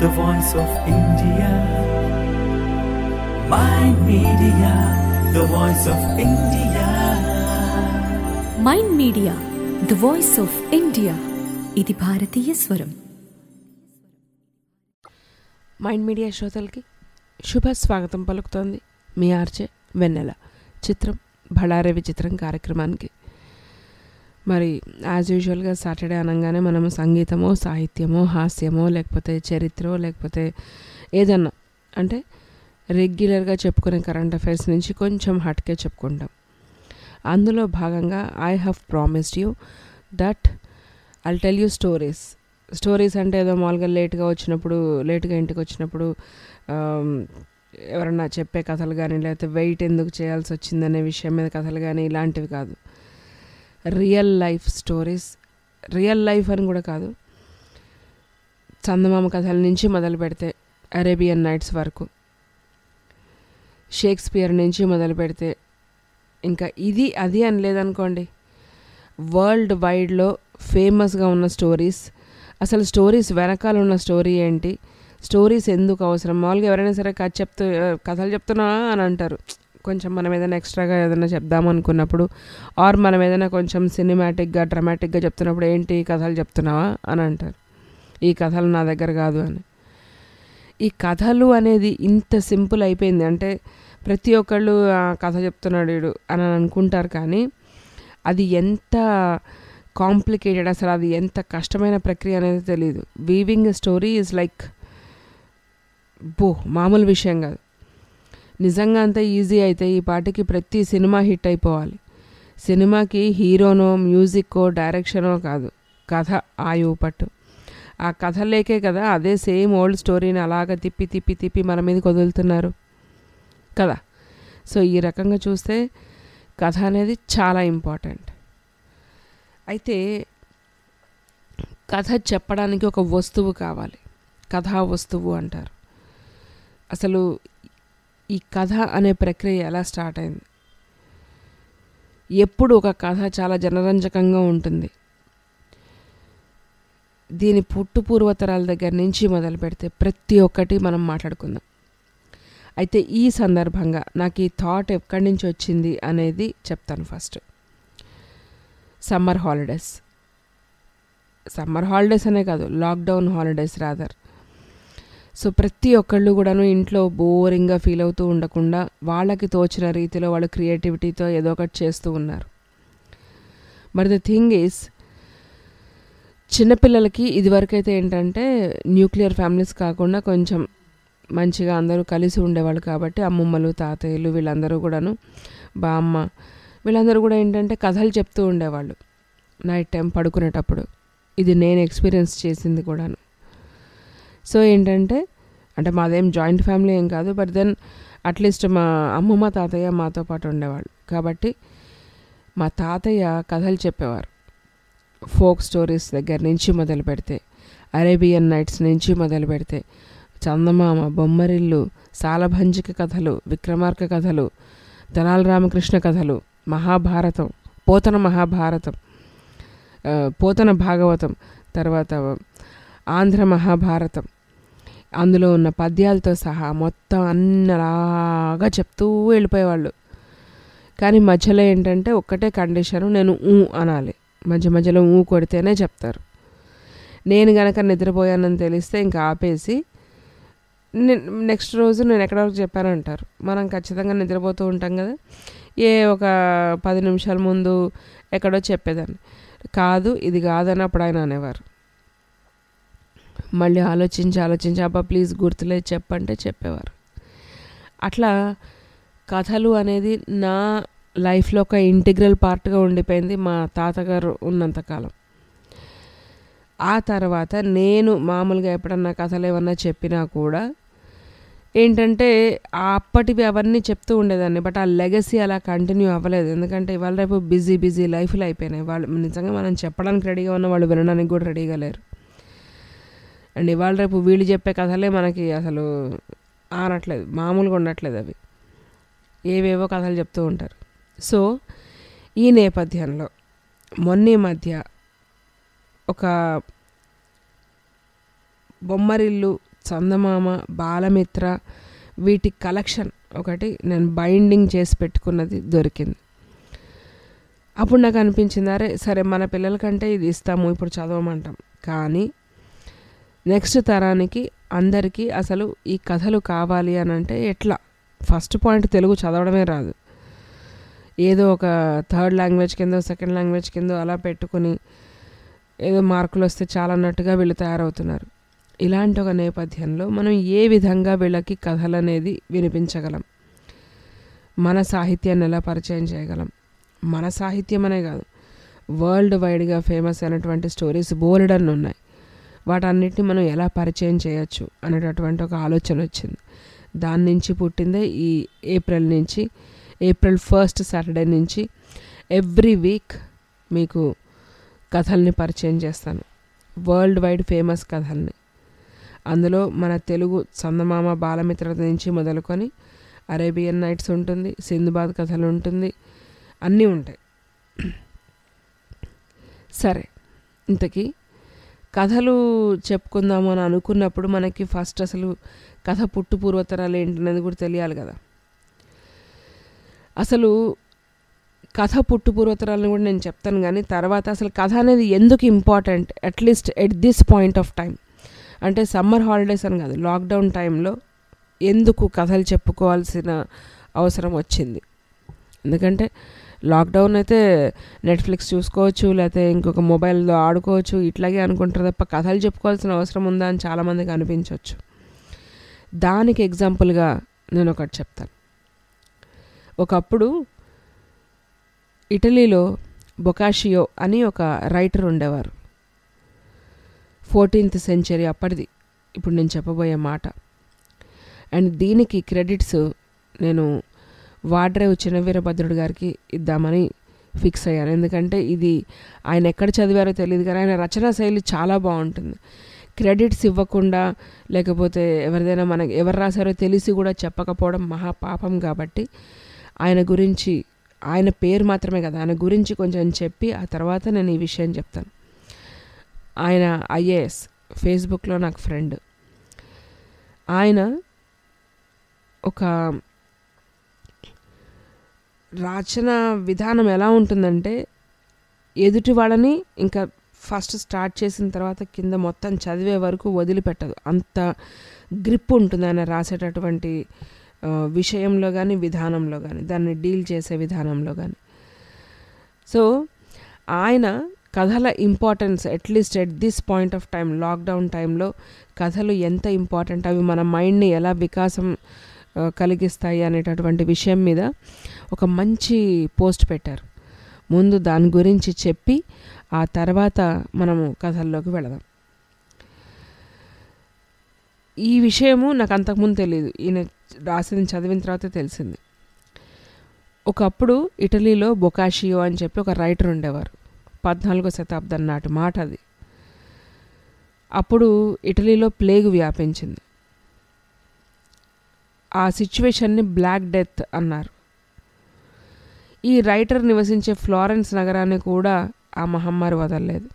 the voice of India. My media, the voice of India. Mind media the voice of India ఇది భారతీయ స్వరం mind media శ్రోతలకి శుభ స్వాగతం పలుకుతోంది మీ ఆర్చే వెన్నెల చిత్రం బళారే విచిత్రం కార్యక్రమానికి మరి యాజ్ యూజువల్గా సాటర్డే అనగానే మనము సంగీతమో సాహిత్యమో హాస్యమో లేకపోతే చరిత్రో లేకపోతే ఏదన్నా అంటే రెగ్యులర్గా చెప్పుకునే కరెంట్ అఫైర్స్ నుంచి కొంచెం హట్కే చెప్పుకుంటాం అందులో భాగంగా I have promised you that I'll tell you stories stories అంటే ఏదో మామూలుగా లేట్గా వచ్చినప్పుడు లేట్గా ఇంటికి వచ్చినప్పుడు ఆమ్, ఎవరన్నా చెప్పే కథలు కానీ లేకపోతే వెయిట్ ఎందుకు చేయాల్సి వచ్చిందనే విషయం మీద కథలు కానీ ఇలాంటివి కాదు real life stories real life అని కూడా కాదు చందమామ కథల నుంచి మొదలు పెడితే అరేబియన్ నైట్స్ వరకు షేక్స్పియర్ నుంచి మొదలు పెడితే ఇంకా ఇది అది అని లేదనుకోండి వరల్డ్ వైడ్లో ఫేమస్గా ఉన్న స్టోరీస్ అసలు స్టోరీస్ వెనకాల ఉన్న స్టోరీ ఏంటి స్టోరీస్ ఎందుకు అవసరం మామూలుగా ఎవరైనా సరే కథ చెప్తూ కథలు చెప్తున్నావా అని అంటారు కొంచెం మనం ఏదైనా ఎక్స్ట్రాగా ఏదైనా చెప్దాం అనుకున్నప్పుడు ఆర్ మనం ఏదైనా కొంచెం సినిమాటిక్గా డ్రమాటిక్గా చెప్తున్నప్పుడు ఏంటి ఈ కథలు చెప్తున్నావా అని అంటారు ఈ కథలు నా దగ్గర కాదు అని ఈ కథలు అనేది ఇంత సింపుల్ అయిపోయింది అంటే ప్రతి ఒక్కళ్ళు "ఆ, కథ చెప్తున్నాడు వీడు అని అనుకుంటారు కానీ అది ఎంత కాంప్లికేటెడ్ అసలు అది ఎంత కష్టమైన ప్రక్రియ అనేది తెలియదు వీవింగ్ స్టోరీ ఈజ్ లైక్ బో మామూలు విషయం కాదు నిజంగా అంత ఈజీ అయితే ఈ పాటికి ప్రతి సినిమా హిట్ అయిపోవాలి సినిమాకి హీరోనో మ్యూజిక్కో డైరెక్షనో కాదు కథ ఆయువు పట్టు ఆ కథ లేకే కదా అదే సేమ్ ఓల్డ్ స్టోరీని అలాగ తిప్పి తిప్పి తిప్పి మన మీదకి వదులుతున్నారు కదా సో ఈ రకంగా చూస్తే కథ అనేది చాలా ఇంపార్టెంట్ అయితే కథ చెప్పడానికి ఒక వస్తువు కావాలి కథా వస్తువు అంటారు అసలు ఈ కథ అనే ప్రక్రియ ఎలా స్టార్ట్ అయింది ఎప్పుడు ఒక కథ చాలా జనరంజకంగా ఉంటుంది దీని పుట్టు పూర్వతరాల దగ్గర నుంచి మొదలు పెడితే ప్రతి ఒక్కటి మనం మాట్లాడుకుందాం అయితే ఈ సందర్భంగా నాకు ఈ థాట్ ఎక్కడి నుంచి వచ్చింది అనేది చెప్తాను first summer holidays summer holidays అనే కాదు లాక్డౌన్ హాలిడేస్ రాదర్ సో ప్రతి ఒక్కళ్ళు కూడాను ఇంట్లో బోరింగ్గా ఫీల్ అవుతూ ఉండకుండా వాళ్ళకి తోచిన రీతిలో వాళ్ళు క్రియేటివిటీతో ఏదో ఒకటి చేస్తూ ఉన్నారు మరి ద థింగ్ ఈస్ చిన్నపిల్లలకి ఇదివరకైతే ఏంటంటే న్యూక్లియర్ ఫ్యామిలీస్ కాకుండా కొంచెం మంచిగా అందరూ కలిసి ఉండేవాళ్ళు కాబట్టి అమ్మమ్మలు తాతయ్యలు వీళ్ళందరూ కూడాను బామ్మ వీళ్ళందరూ కూడా ఏంటంటే కథలు చెప్తూ ఉండేవాళ్ళు నైట్ టైం పడుకునేటప్పుడు ఇది నేను ఎక్స్పీరియన్స్ చేసింది కూడాను సో ఏంటంటే అంటే మాదేం జాయింట్ ఫ్యామిలీ ఏం కాదు బట్ దెన్ అట్లీస్ట్ మా అమ్మమ్మ తాతయ్య మాతో పాటు ఉండేవాళ్ళు కాబట్టి మా తాతయ్య కథలు చెప్పేవారు ఫోక్ స్టోరీస్ దగ్గర నుంచి మొదలు పెడితే అరేబియన్ నైట్స్ నుంచి మొదలు పెడితే చందమామ బొమ్మరిల్లు సాలభంజిక కథలు విక్రమార్క కథలు తెనాలి రామకృష్ణ కథలు మహాభారతం పోతన మహాభారతం ఆ, పోతన భాగవతం తర్వాత ఆంధ్ర మహాభారతం అందులో ఉన్న పద్యాలతో సహా మొత్తం అన్నలాగా చెప్తూ వెళ్ళిపోయేవాళ్ళు కానీ మధ్యలో ఏంటంటే ఒక్కటే కండిషను నేను ఊ అనాలి మధ్య మధ్యలో ఊ కొడితేనే చెప్తారు నేను గనక నిద్రపోయానని తెలిస్తే ఇంకా ఆపేసి నే- నెక్స్ట్ రోజు నేను ఎక్కడ వరకు చెప్పానంటారు మనం ఖచ్చితంగా నిద్రపోతూ ఉంటాం కదా ఏ ఒక పది నిమిషాల ముందు ఎక్కడో చెప్పేదాన్ని కాదు ఇది కాదని అప్పుడు ఆయన అనేవారు మళ్ళీ ఆలోచించి ఆలోచించి అబ్బా ప్లీజ్ గుర్తులేదు చెప్పంటే చెప్పేవారు అట్లా కథలు అనేది నా లైఫ్లో ఒక ఇంటిగ్రల్ పార్ట్గా ఉండిపోయింది మా తాతగారు ఉన్నంతకాలం ఆ తర్వాత నేను మామూలుగా ఎప్పుడన్నా కథలు ఏమన్నా చెప్పినా కూడా ఏంటంటే ఆ అప్పటివి అవన్నీ చెప్తూ ఉండేదాన్ని బట్ ఆ లెగసీ అలా కంటిన్యూ అవ్వలేదు ఎందుకంటే ఇవాళ రేపు బిజీ బిజీ లైఫ్లు అయిపోయినాయి వాళ్ళు నిజంగా మనం చెప్పడానికి రెడీగా ఉన్న వాళ్ళు వినడానికి కూడా రెడీగా లేరు అండ్ ఇవాళ రేపు వీళ్ళు చెప్పే కథలే మనకి అసలు ఆనట్లేదు మామూలుగా ఉండట్లేదు అవి ఏవేవో కథలు చెప్తూ ఉంటారు సో ఈ నేపథ్యంలో మొన్న ఈ మధ్య ఒక బొమ్మరిల్లు చందమామ బాలమిత్ర వీటి కలెక్షన్ ఒకటి నేను బైండింగ్ చేసి పెట్టుకున్నది దొరికింది అప్పుడు నాకు అనిపించింది అరే సరే మన పిల్లలకంటే ఇది ఇస్తాము ఇప్పుడు చదవమంటాం కానీ నెక్స్ట్ తరానికి అందరికీ అసలు ఈ కథలు కావాలి అని అంటే ఎట్లా ఫస్ట్ పాయింట్ తెలుగు చదవడమే రాదు ఏదో ఒక థర్డ్ లాంగ్వేజ్ కింద సెకండ్ లాంగ్వేజ్ కింద అలా పెట్టుకుని ఏదో మార్కులు వస్తే చాలా అన్నట్టుగా వీళ్ళు తయారవుతున్నారు ఇలాంటి ఒక నేపథ్యంలో మనం ఏ విధంగా వీళ్ళకి కథలు అనేది వినిపించగలం మన సాహిత్యాన్ని ఎలా పరిచయం చేయగలం మన సాహిత్యం అనే కాదు వరల్డ్ వైడ్గా ఫేమస్ అయినటువంటి స్టోరీస్ బోలెడన్ని ఉన్నాయి వాటన్నిటిని మనం ఎలా పరిచయం చేయొచ్చు అనేటటువంటి ఒక ఆలోచన వచ్చింది దాని నుంచి పుట్టిందే ఈ ఏప్రిల్ నుంచి ఏప్రిల్ ఫస్ట్ సాటర్డే నుంచి ఎవ్రీ వీక్ మీకు కథల్ని పరిచయం చేస్తాను వరల్డ్ వైడ్ ఫేమస్ కథల్ని అందులో మన తెలుగు చందమామ బాలమిత్ర నుంచి మొదలుకొని అరేబియన్ నైట్స్ ఉంటుంది సింధుబాద్ కథలు ఉంటుంది అన్నీ ఉంటాయి సరే ఇంతకీ కథలు చెప్పుకుందాము అని అనుకున్నప్పుడు మనకి ఫస్ట్ అసలు కథ పుట్టు పూర్వతరాలు ఏంటనేది కూడా తెలియాలి కదా అసలు కథ పుట్టు పూర్వతరాలను కూడా నేను చెప్తాను కానీ తర్వాత అసలు కథ అనేది ఎందుకు important at least at this point of time అంటే సమ్మర్ హాలిడేస్ అని కాదు లాక్డౌన్ టైంలో ఎందుకు కథలు చెప్పుకోవాల్సిన అవసరం వచ్చింది ఎందుకంటే లాక్డౌన్ అయితే నెట్ఫ్లిక్స్ చూసుకోవచ్చు లేకపోతే ఇంకొక మొబైల్లో ఆడుకోవచ్చు ఇట్లాగే అనుకుంటారు తప్ప కథలు చెప్పుకోవాల్సిన అవసరం ఉందా అని చాలామందికి అనిపించవచ్చు దానికి ఎగ్జాంపుల్గా నేను ఒకటి చెప్తాను ఒకప్పుడు ఇటలీలో బొకాషియో అని ఒక రైటర్ ఉండేవారు ఫోర్టీన్త్ సెంచరీ అప్పటిది ఇప్పుడు నేను చెప్పబోయే మాట అండ్ దీనికి క్రెడిట్స్ నేను వాడ్రేవ్ చిన్న వీరభద్రుడు గారికి ఇద్దామని ఫిక్స్ అయ్యాను ఎందుకంటే ఇది ఆయన ఎక్కడ చదివారో తెలియదు కానీ ఆయన రచనా శైలి చాలా బాగుంటుంది క్రెడిట్స్ ఇవ్వకుండా లేకపోతే ఎవరిదైనా మనకి ఎవరు రాశారో తెలిసి కూడా చెప్పకపోవడం మహా పాపం కాబట్టి ఆయన గురించి ఆయన పేరు మాత్రమే కదా ఆయన గురించి కొంచెం చెప్పి ఆ తర్వాత నేను ఈ విషయం చెప్తాను ఆయన ఐఏఎస్ ఫేస్బుక్లో నాకు ఫ్రెండ్ ఆయన ఒక రచన విధానం ఎలా ఉంటుందంటే ఎదుటి వాళ్ళని ఇంకా ఫస్ట్ స్టార్ట్ చేసిన తర్వాత కింద మొత్తం చదివే వరకు వదిలిపెట్టదు అంత గ్రిప్ ఉంటుంది ఆయన రాసేటటువంటి ఆ, విషయంలో కానీ విధానంలో కానీ దాన్ని డీల్ చేసే విధానంలో కానీ సో ఆయన కథల importance at least at this point of time lockdown టైంలో కథలు ఎంత ఇంపార్టెంట్ అవి మన మైండ్ని ఎలా వికాసం ఆ, కలిగిస్తాయి అనేటటువంటి విషయం మీద ఒక మంచి పోస్ట్ పెట్టారు ముందు దాని గురించి చెప్పి ఆ తర్వాత మనము కథల్లోకి వెళదాం ఈ విషయము నాకు అంతకుముందు తెలియదు ఈయన రాసింది చదివిన తర్వాత తెలిసింది ఒకప్పుడు ఇటలీలో బొకాషియో అని చెప్పి ఒక రైటర్ ఉండేవారు పద్నాలుగో శతాబ్దం నాటి మాట అది అప్పుడు ఇటలీలో ప్లేగు వ్యాపించింది ఆ సిచ్యువేషన్ని బ్లాక్ డెత్ అన్నారు ఈ రైటర్ నివసించే ఫ్లారెన్స్ నగరాన్ని కూడా ఆ మహమ్మారి వదలలేదు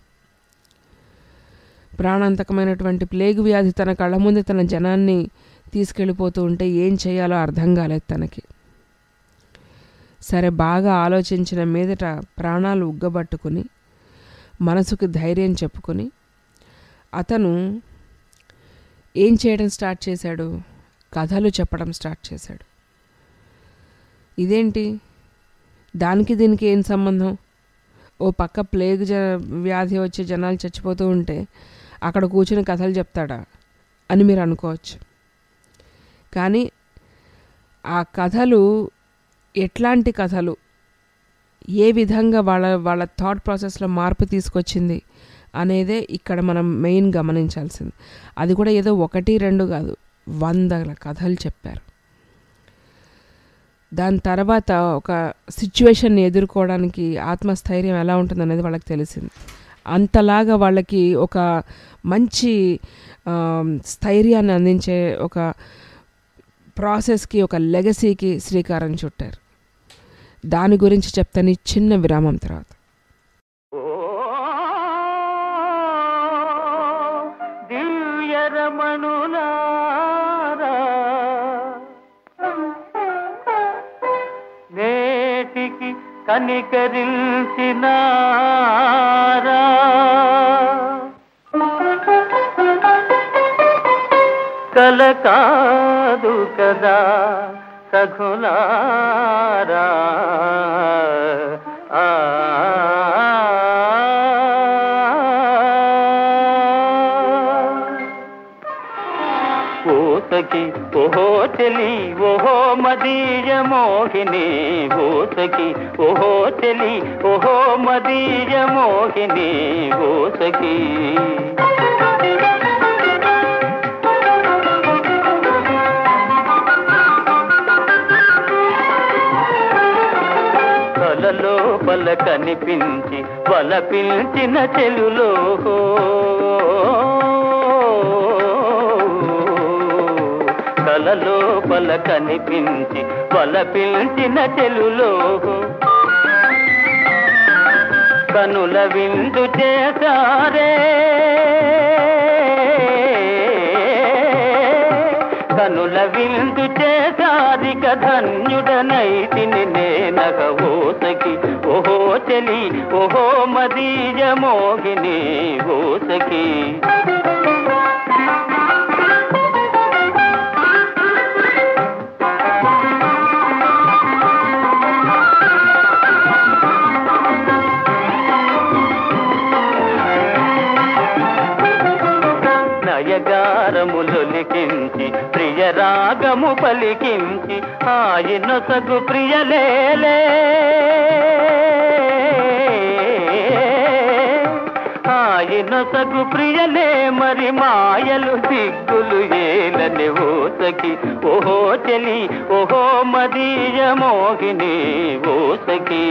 ప్రాణాంతకమైనటువంటి ప్లేగు వ్యాధి తన కళ్ళ ముందు తన జనాన్ని తీసుకెళ్ళిపోతూ ఉంటే ఏం చేయాలో అర్థం కాలేదు తనకి సరే బాగా ఆలోచించిన మీదట ప్రాణాలు ఉగ్గబట్టుకుని మనసుకు ధైర్యం చెప్పుకొని అతను ఏం చేయడం స్టార్ట్ చేశాడు కథలు చెప్పడం స్టార్ట్ చేశాడు ఇదేంటి దానికి దీనికి ఏం సంబంధం ఓ పక్క ప్లేగ్ జ వ్యాధి వచ్చి జనాలు చచ్చిపోతూ ఉంటే అక్కడ కూర్చుని కథలు చెప్తాడా అని మీరు అనుకోవచ్చు కానీ ఆ కథలు ఎట్లాంటి కథలు ఏ విధంగా వాళ్ళ వాళ్ళ థాట్ ప్రాసెస్లో మార్పు తీసుకొచ్చింది అనేదే ఇక్కడ మనం మెయిన్ గమనించాల్సింది అది కూడా ఏదో ఒకటి రెండు కాదు వందల కథలు చెప్పారు దాని తర్వాత ఒక సిచ్యువేషన్ని ఎదుర్కోవడానికి ఆత్మస్థైర్యం ఎలా ఉంటుంది అనేది వాళ్ళకి తెలిసింది అంతలాగా వాళ్ళకి ఒక మంచి ఆ, స్థైర్యాన్ని అందించే ఒక ప్రాసెస్కి ఒక లెగసీకి శ్రీకారం చుట్టారు దాని గురించి చెప్తాను ఈ చిన్న విరామం తర్వాత దివ్యరమణులారా కంటికి కనికరించినారా కల కాదు కదా సఖులారా ఆ ఊసకి ఓహో చెలి ఓహో మదీయ మోహిని ఊసకి ఓహో చెలి ఓహో మదీయ మోహిని ఊసకి కలలో బల కనిపించి బల పిలిచిన చెలులో కలలో బల కనిపించి బల పిలిచిన చెలులో కనుల విందు చేశారే కనుల విందు చేశారిక ధన్యుడనైతిని నేనగ ఓసకి ఓహో చెలి ఓహో మదీయ మోహిని ఓసకి నయగారములొలికించి ప్రియ రాగము పలికించి ఆయన సగు ప్రియలేలే ఆయన సగు ప్రియలే మరి మాయలు దిక్కులు ఏలని ఓసకి ఓహో చెలి ఓహో మదీయ మోహిని ఓసకి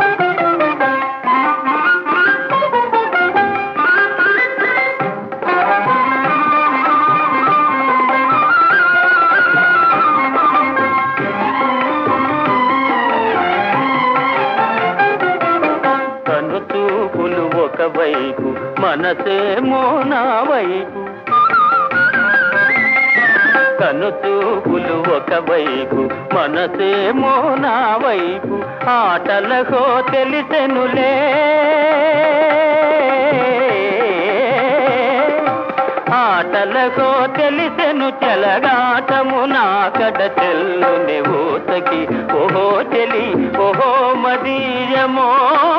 కను చూపులు ఒకవైపు మనసేమో నా వైపు కను చూపులు ఒకవైపు మనసేమో నా వైపు ఆటలకో తెలిసెనులే ఆటలకో తెలిసెను చెలగాటము నా కడ చెల్లుని ఊసకి ఓహో చెలి ఓహో మదీయమో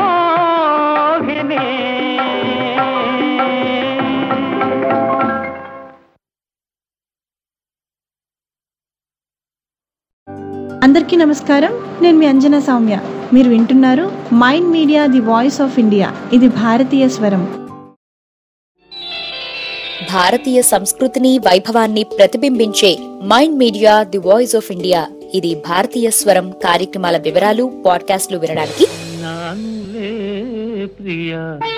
అందరికీ నమస్కారం నేను మీ అంజనా సౌమ్య మీరు వింటున్నారు mind media the voice of India ఇది భారతీయ స్వరం భారతీయ సంస్కృతిని వైభవాన్ని ప్రతిబింబించే mind media the voice of India ఇది భారతీయ స్వరం కార్యక్రమాల వివరాలు పాడ్కాస్ట్లు వినడానికి నానులే ప్రియ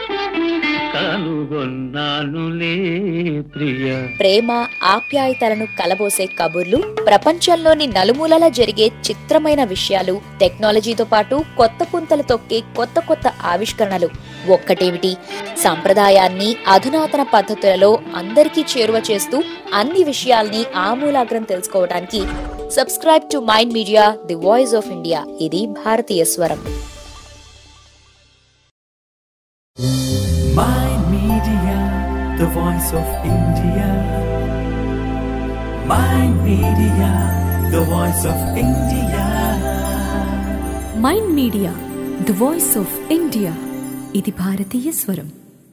కనుగొన్నానులే ప్రియ ప్రేమ ఆప్యాయతలను కలబోసే కబుర్లు ప్రపంచంలోని నలుమూలలా జరిగే చిత్రమైన విషయాలు టెక్నాలజీతో పాటు కొత్త పుంతలు తొక్కే కొత్త కొత్త ఆవిష్కరణలు ఒక్కటేమిటి సంప్రదాయాన్ని అధునాతన పద్ధతులలో అందరికీ చేరువ చేస్తూ అన్ని విషయాల్ని ఆమూలాగ్రం తెలుసుకోవడానికి subscribe to mind media the voice of India ఇది భారతీయ స్వరం Mind Media, the voice of India. Mind Media, the voice of India. Mind media the voice of India ఇది భారతీయ స్వరం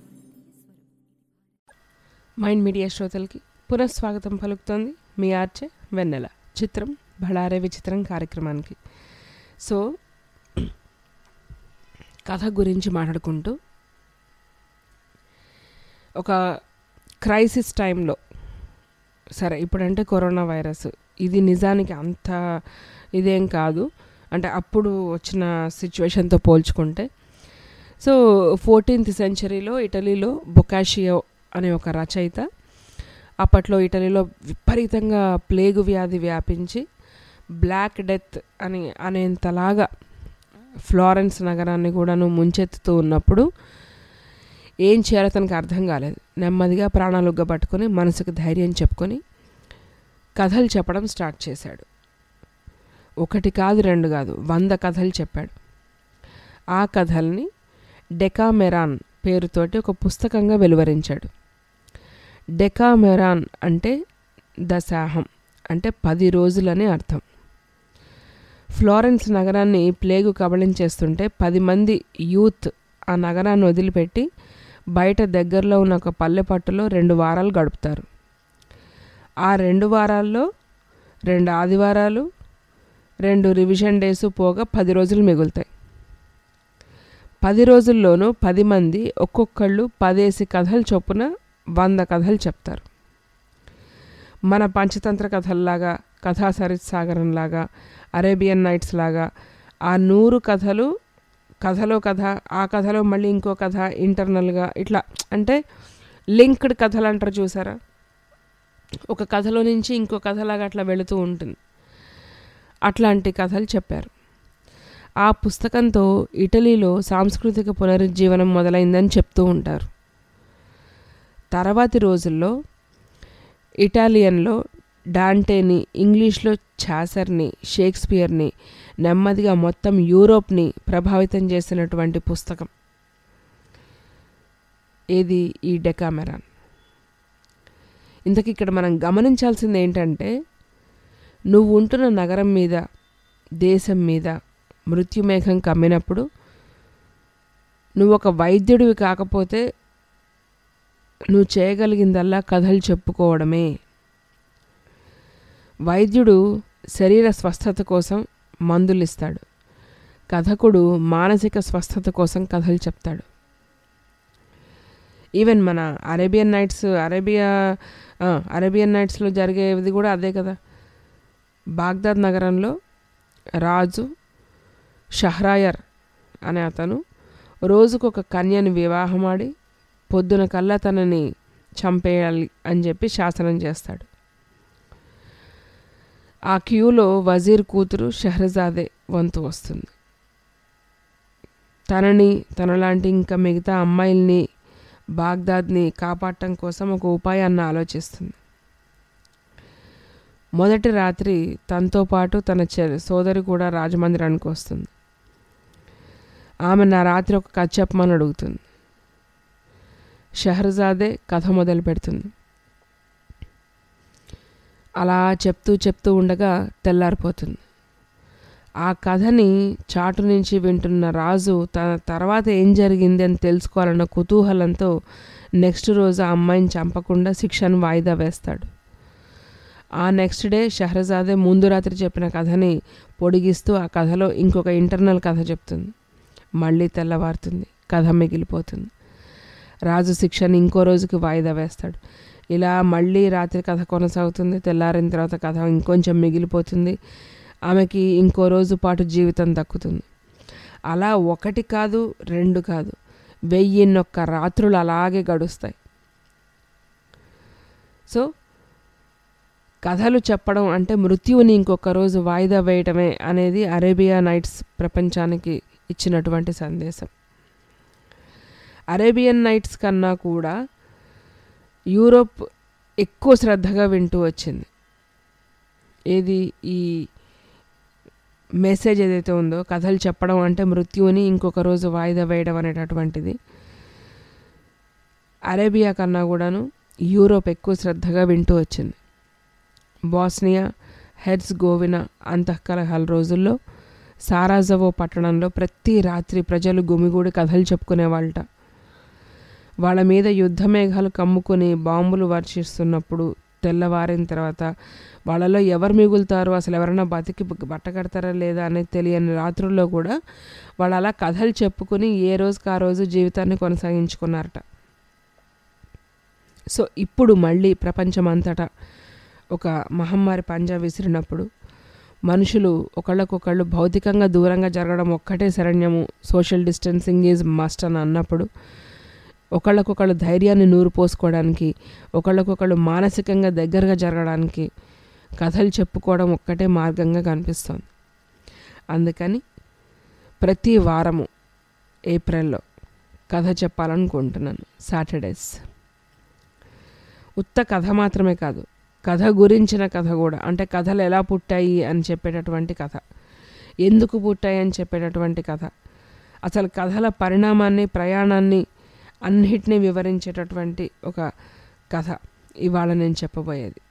మైండ్ మీడియా శ్రోతలకి పునఃస్వాగతం పలుకుతోంది మీ ఆర్చే వెన్నెల చిత్రం బళారే విచిత్రం కార్యక్రమానికి సో కథ గురించి మాట్లాడుకుంటూ ఒక క్రైసిస్ టైంలో సరే ఇప్పుడంటే కరోనా వైరస్ ఇది నిజానికి అంత ఇదేం కాదు అంటే అప్పుడు వచ్చిన సిచ్యువేషన్తో పోల్చుకుంటే సో ఫోర్టీన్త్ సెంచరీలో ఇటలీలో బొకాషియో అనే ఒక రచయిత అప్పట్లో ఇటలీలో విపరీతంగా ప్లేగు వ్యాధి వ్యాపించి బ్లాక్ డెత్ అని అనేంతలాగా ఫ్లారెన్స్ నగరాన్ని కూడాను ముంచెత్తుతూ ఉన్నప్పుడు ఏం చేయాలో తనకు అర్థం కాలేదు నెమ్మదిగా ప్రాణాలు పట్టుకొని మనసుకు ధైర్యం చెప్పుకొని కథలు చెప్పడం స్టార్ట్ చేశాడు ఒకటి కాదు రెండు కాదు వంద కథలు చెప్పాడు ఆ కథల్ని డెకామెరాన్ పేరుతోటి ఒక పుస్తకంగా వెలువరించాడు డెకామెరాన్ అంటే దశాహం అంటే పది రోజులని అర్థం ఫ్లోరెన్స్ నగరాన్ని ప్లేగు కబళించేస్తుంటే పది మంది యూత్ ఆ నగరాన్ని వదిలిపెట్టి బయట దగ్గరలో ఉన్న ఒక పల్లెపట్టులో రెండు వారాలు గడుపుతారు ఆ రెండు వారాల్లో రెండు ఆదివారాలు రెండు రివిజన్ డేస్ పోగా పది రోజులు మిగులుతాయి పది రోజుల్లోనూ పది మంది ఒక్కొక్కళ్ళు పదేసి కథలు చొప్పున వంద కథలు చెప్తారు మన పంచతంత్ర కథల్లాగా కథా సరిత్ సాగరంలాగా అరేబియన్ నైట్స్ లాగా ఆ నూరు కథలు కథలో కథ ఆ కథలో మళ్ళీ ఇంకో కథ ఇంటర్నల్గా ఇట్లా అంటే లింక్డ్ కథలు అంటారు చూసారా ఒక కథలో నుంచి ఇంకో కథలాగా అట్లా వెళుతూ ఉంటుంది అట్లాంటి కథలు చెప్పారు ఆ పుస్తకంతో ఇటలీలో సాంస్కృతిక పునరుజ్జీవనం మొదలైందని చెప్తూ ఉంటారు తర్వాతి రోజుల్లో ఇటాలియన్లో డాంటేని ఇంగ్లీష్లో ఛాసర్ని షేక్స్పియర్ని నెమ్మదిగా మొత్తం యూరోప్ని ప్రభావితం చేసినటువంటి పుస్తకం ఏది ఈ డెకామెరాన్ ఇంతకు ఇక్కడ మనం గమనించాల్సింది ఏంటంటే నువ్వు ఉంటున్న నగరం మీద దేశం మీద మృత్యుమేఘం కమ్మినప్పుడు నువ్వు ఒక వైద్యుడివి కాకపోతే నువ్వు చేయగలిగిందల్లా కథలు చెప్పుకోవడమే వైద్యుడు శరీర స్వస్థత కోసం మందులు ఇస్తాడు కథకుడు మానసిక స్వస్థత కోసం కథలు చెప్తాడు ఈవెన్ మన అరేబియన్ నైట్స్ అరేబియా ఆ, అరేబియన్ నైట్స్లో జరిగేది కూడా అదే కదా బాగ్దాద్ నగరంలో రాజు షహ్రాయర్ అనే అతను రోజుకొక కన్యని వివాహమాడి పొద్దున కల్లా తనని చంపేయాలి అని చెప్పి శాసనం చేస్తాడు ఆ క్యూలో వజీర్ కూతురు షహరజాదే వంతు వస్తుంది తనని తనలాంటి ఇంకా మిగతా అమ్మాయిల్ని బాగ్దాద్ని కాపాడటం కోసం ఒక ఉపాయాన్ని ఆలోచిస్తుంది మొదటి రాత్రి తనతో పాటు తన చె సోదరి కూడా రాజమందిరానికి వస్తుంది ఆమె నా రాత్రి ఒక కథ చెప్పమని అడుగుతుంది షహర్జాదే కథ మొదలు పెడుతుంది అలా చెప్తూ చెప్తూ ఉండగా తెల్లారిపోతుంది ఆ కథని చాటు నుంచి వింటున్న రాజు తన తర్వాత ఏం జరిగింది అని తెలుసుకోవాలన్న కుతూహలంతో నెక్స్ట్ రోజు ఆ అమ్మాయిని చంపకుండా శిక్షను వాయిదా వేస్తాడు ఆ నెక్స్ట్ డే షహరజాదే ముందు రాత్రి చెప్పిన కథని పొడిగిస్తూ ఆ కథలో ఇంకొక ఇంటర్నల్ కథ చెప్తుంది మళ్ళీ తెల్లవారుతుంది కథ మిగిలిపోతుంది రాజు శిక్షని ఇంకో రోజుకి వాయిదా వేస్తాడు ఇలా మళ్ళీ రాత్రి కథ కొనసాగుతుంది తెల్లారిన తర్వాత కథ ఇంకొంచెం మిగిలిపోతుంది ఆమెకి ఇంకో రోజు పాటు జీవితం దక్కుతుంది అలా ఒకటి కాదు రెండు కాదు వెయ్యిన్నొక్క రాత్రులు అలాగే గడుస్తాయి సో కథలు చెప్పడం అంటే మృత్యువుని ఇంకొక రోజు వాయిదా వేయటమే అనేది అరేబియా నైట్స్ ప్రపంచానికి ఇచ్చినటువంటి సందేశం అరేబియన్ నైట్స్ కన్నా కూడా యూరోప్ ఎక్కువ శ్రద్ధగా వింటూ వచ్చింది ఏది ఈ మెసేజ్ ఏదైతే ఉందో కథలు చెప్పడం అంటే మృత్యువుని ఇంకొక రోజు వాయిదా వేయడం అనేటటువంటిది అరేబియా కన్నా కూడాను యూరోప్ ఎక్కువ శ్రద్ధగా వింటూ వచ్చింది బాస్నియా హెడ్స్ గోవినా అంతఃకలహాల రోజుల్లో సారాజవో పట్టణంలో ప్రతి రాత్రి ప్రజలు గుమిగూడి కథలు చెప్పుకునేవాళ్ళట వాళ్ళ మీద యుద్ధ మేఘాలు కమ్ముకుని బాంబులు వర్షిస్తున్నప్పుడు తెల్లవారిన తర్వాత వాళ్ళలో ఎవరు మిగులుతారు అసలు ఎవరైనా బతికి బట్టకడతారా లేదా అనేది తెలియని రాత్రుల్లో కూడా వాళ్ళు అలా కథలు చెప్పుకుని ఏ రోజుకి ఆ రోజు జీవితాన్ని కొనసాగించుకున్నారట సో ఇప్పుడు మళ్ళీ ప్రపంచమంతటా ఒక మహమ్మారి పంజా విసిరినప్పుడు మనుషులు ఒకళ్ళకొకళ్ళు భౌతికంగా దూరంగా జరగడం ఒక్కటే శరణ్యము సోషల్ డిస్టెన్సింగ్ ఈజ్ మస్ట్ అని అన్నప్పుడు ఒకళ్ళకొకళ్ళు ధైర్యాన్ని నూరు పోసుకోవడానికి ఒకళ్ళకొకళ్ళు మానసికంగా దగ్గరగా జరగడానికి కథలు చెప్పుకోవడం ఒక్కటే మార్గంగా కనిపిస్తుంది అందుకని ప్రతి వారము ఏప్రిల్లో కథ చెప్పాలనుకుంటున్నాను సాటర్డేస్ ఉత్త కథ మాత్రమే కాదు కథ గురించిన కథ కూడా అంటే కథలు ఎలా పుట్టాయి అని చెప్పేటటువంటి కథ ఎందుకు పుట్టాయి అని చెప్పేటటువంటి కథ అసలు కథల పరిణామాన్ని ప్రయాణాన్ని అన్నిటినీ వివరించేటటువంటి ఒక కథ ఇవాళ నేను చెప్పబోయేది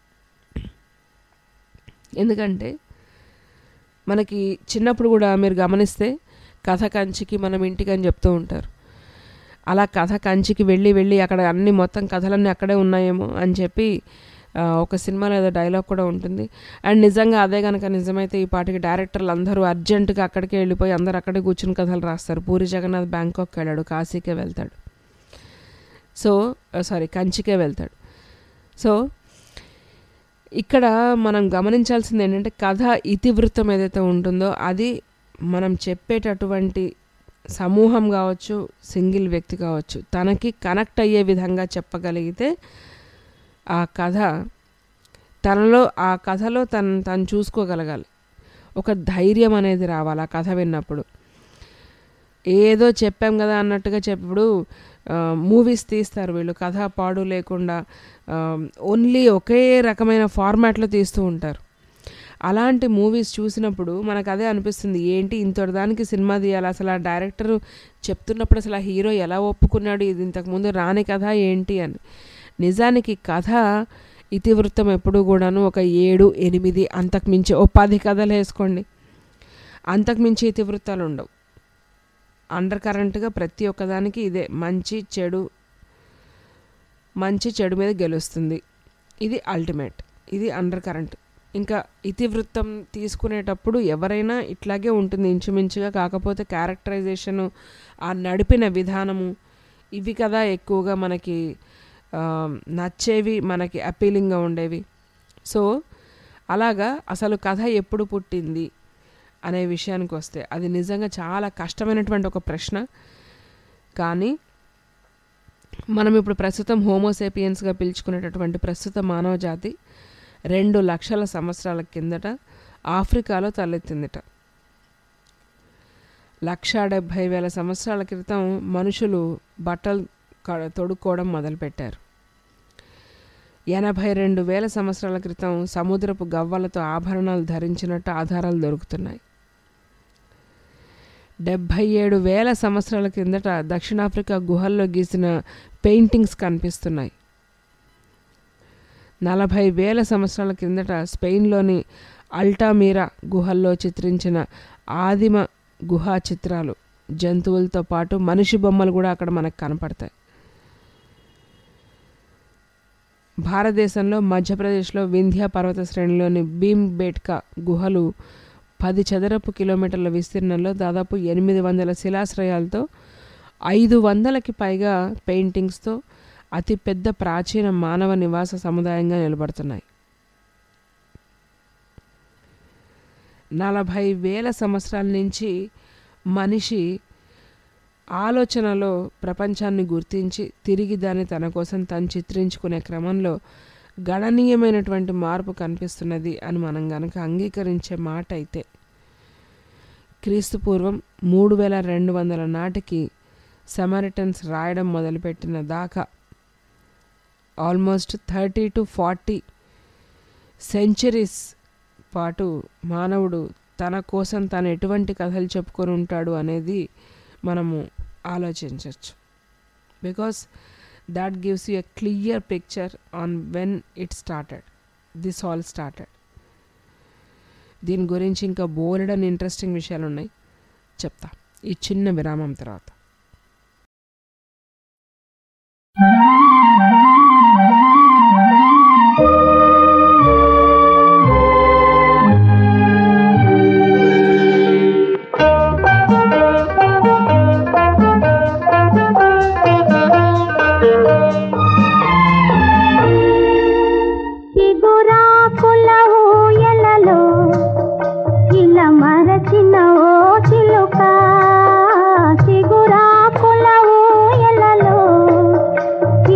ఎందుకంటే మనకి చిన్నప్పుడు కూడా మీరు గమనిస్తే కథ కంచికి మనం ఇంటికి అని చెప్తూ ఉంటారు అలా కథ కంచికి వెళ్ళి వెళ్ళి అక్కడ అన్ని మొత్తం కథలన్నీ అక్కడే ఉన్నాయేమో అని చెప్పి ఆ, ఒక సినిమాలో ఏదో డైలాగ్ కూడా ఉంటుంది అండ్ నిజంగా అదే కనుక నిజమైతే ఈ పాటికి డైరెక్టర్లు అందరూ అర్జెంటుగా అక్కడికే వెళ్ళిపోయి అందరూ అక్కడే కూర్చుని కథలు రాస్తారు పూరి జగన్నాథ్ బ్యాంకాక్ వెళ్ళాడు కాశీకే వెళ్తాడు సో సారీ కంచికే వెళ్తాడు సో ఇక్కడ మనం గమనించాల్సింది ఏంటంటే కథ ఇతివృత్తం ఏదైతే ఉంటుందో అది మనం చెప్పేటటువంటి సమూహం కావచ్చు సింగిల్ వ్యక్తి కావచ్చు తనకి కనెక్ట్ అయ్యే విధంగా చెప్పగలిగితే ఆ కథ తనలో ఆ కథలో తను తను చూసుకోగలగాలి ఒక ధైర్యం అనేది రావాలి ఆ కథ విన్నప్పుడు ఏదో చెప్పాం కదా అన్నట్టుగా చెప్పిప్పుడు మూవీస్ తీస్తారు వీళ్ళు కథ పాడు లేకుండా ఓన్లీ ఒకే రకమైన ఫార్మాట్లో తీస్తూ ఉంటారు అలాంటి మూవీస్ చూసినప్పుడు మనకు అదే అనిపిస్తుంది ఏంటి ఇంతటి దానికి సినిమా తీయాలి అసలు ఆ డైరెక్టర్ చెప్తున్నప్పుడు అసలు ఆ హీరో ఎలా ఒప్పుకున్నాడు ఇది ఇంతకుముందు రాని కథ ఏంటి అని నిజానికి కథ ఇతివృత్తం ఎప్పుడు కూడాను ఒక ఏడు ఎనిమిది అంతకుమించి ఓ పది కథలు వేసుకోండి అంతకుమించి ఇతివృత్తాలు ఉండవు అండర్ కరెంట్గా ప్రతి ఒక్కదానికి ఇదే మంచి చెడు మంచి చెడు మీద గెలుస్తుంది ఇది అల్టిమేట్ ఇది అండర్ కరెంట్ ఇంకా ఇతివృత్తం తీసుకునేటప్పుడు ఎవరైనా ఇట్లాగే ఉంటుంది ఇంచుమించుగా కాకపోతే క్యారెక్టరైజేషను ఆ నడిపిన విధానము ఇవి కదా ఎక్కువగా మనకి ఆ, నచ్చేవి మనకి అపీలింగ్గా ఉండేవి సో అలాగా అసలు కథ ఎప్పుడు పుట్టింది అనే విషయానికి వస్తే అది నిజంగా చాలా కష్టమైనటువంటి ఒక ప్రశ్న కానీ మనం ఇప్పుడు ప్రస్తుతం హోమోసేపియన్స్గా పిలుచుకునేటటువంటి ప్రస్తుత మానవ జాతి రెండు లక్షల సంవత్సరాల కిందట ఆఫ్రికాలో తలెత్తిందిట లక్ష డెబ్భై వేల సంవత్సరాల క్రితం మనుషులు బట్టలు క- తొడుక్కోవడం మొదలుపెట్టారు ఎనభై రెండు వేల సంవత్సరాల క్రితం సముద్రపు గవ్వలతో ఆభరణాలు ధరించినట్టు ఆధారాలు దొరుకుతున్నాయి డెబ్భై ఏడు వేల సంవత్సరాల కిందట దక్షిణాఫ్రికా గుహల్లో గీసిన పెయింటింగ్స్ కనిపిస్తున్నాయి నలభై వేల సంవత్సరాల కిందట స్పెయిన్లోని అల్టామీరా గుహల్లో చిత్రించిన ఆదిమ గుహా చిత్రాలు జంతువులతో పాటు మనిషి బొమ్మలు కూడా అక్కడ మనకు కనపడతాయి భారతదేశంలో మధ్యప్రదేశ్లో వింధ్య పర్వత శ్రేణిలోని భీమ్ బేట్కా గుహలు పది చదరపు కిలోమీటర్ల విస్తీర్ణంలో దాదాపు ఎనిమిది వందల శిలాశ్రయాలతో ఐదు వందలకి పైగా పెయింటింగ్స్తో అతిపెద్ద ప్రాచీన మానవ నివాస సముదాయంగా నిలబడుతున్నాయి నలభై వేల సంవత్సరాల నుంచి మనిషి ఆలోచనలో ప్రపంచాన్ని గుర్తించి తిరిగి దాన్ని తన కోసం తను చిత్రించుకునే క్రమంలో గణనీయమైనటువంటి మార్పు కనిపిస్తున్నది అని మనం గనక అంగీకరించే మాట అయితే క్రీస్తు పూర్వం మూడు వేల రెండు వందల నాటికి సమరిటన్స్ రాయడం మొదలుపెట్టిన దాకా almost thirty to forty centuries పాటు మానవుడు తన కోసం తను ఎటువంటి కథలు చెప్పుకొని ఉంటాడు అనేది మనము ఆలోచించవచ్చు because that gives you a clear picture on when it started this all started దీని గురించి ఇంకా బోలెడ్ అని ఇంట్రెస్టింగ్ విషయాలు ఉన్నాయి చెప్తా ఈ చిన్న విరామం తర్వాత చిగురాకుల ఊయలలో ఇలా మరచిన ఓ చిలుక చిగురాకుల ఊయలలో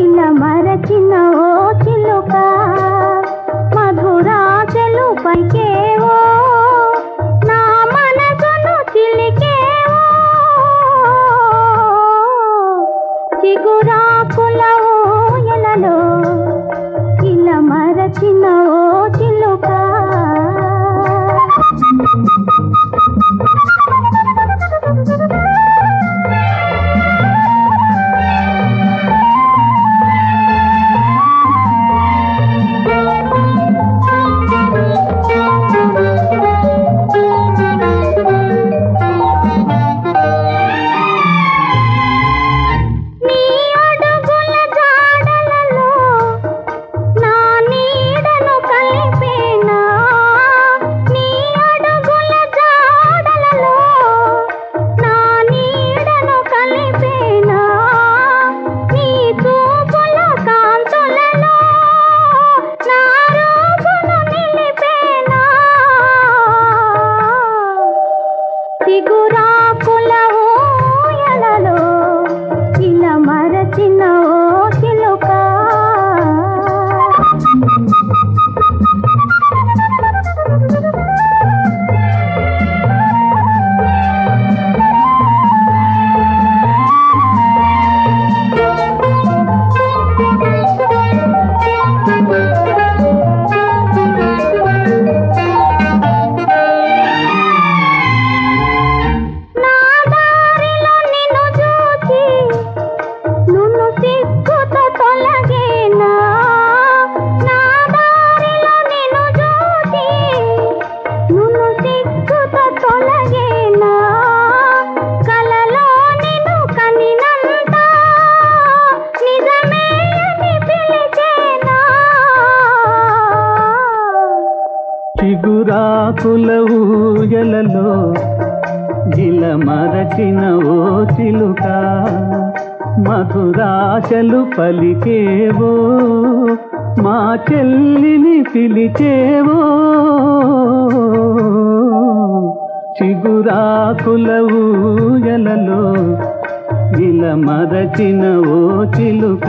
చిగురాకుల ఊయలలో గిల మరచిన ఓ చిలుక మధురాశలు పలికేవో మా చెల్లిని పిలిచేవో చిగురాకుల ఊయలలో గిల మరచిన ఓ చిలుక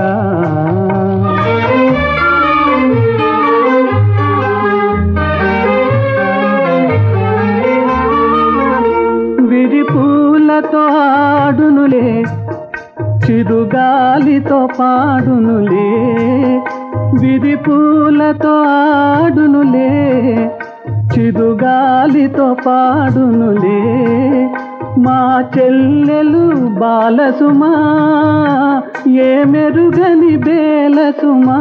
విరిపూలతో ఆడునులే చిరుగాలితో పాడునులే విరిపూలతో ఆడునులే చిరుగాలితో పాడునులే మా చెల్లెలు బాలసుమా ఏ మెరుగని బేలసుమా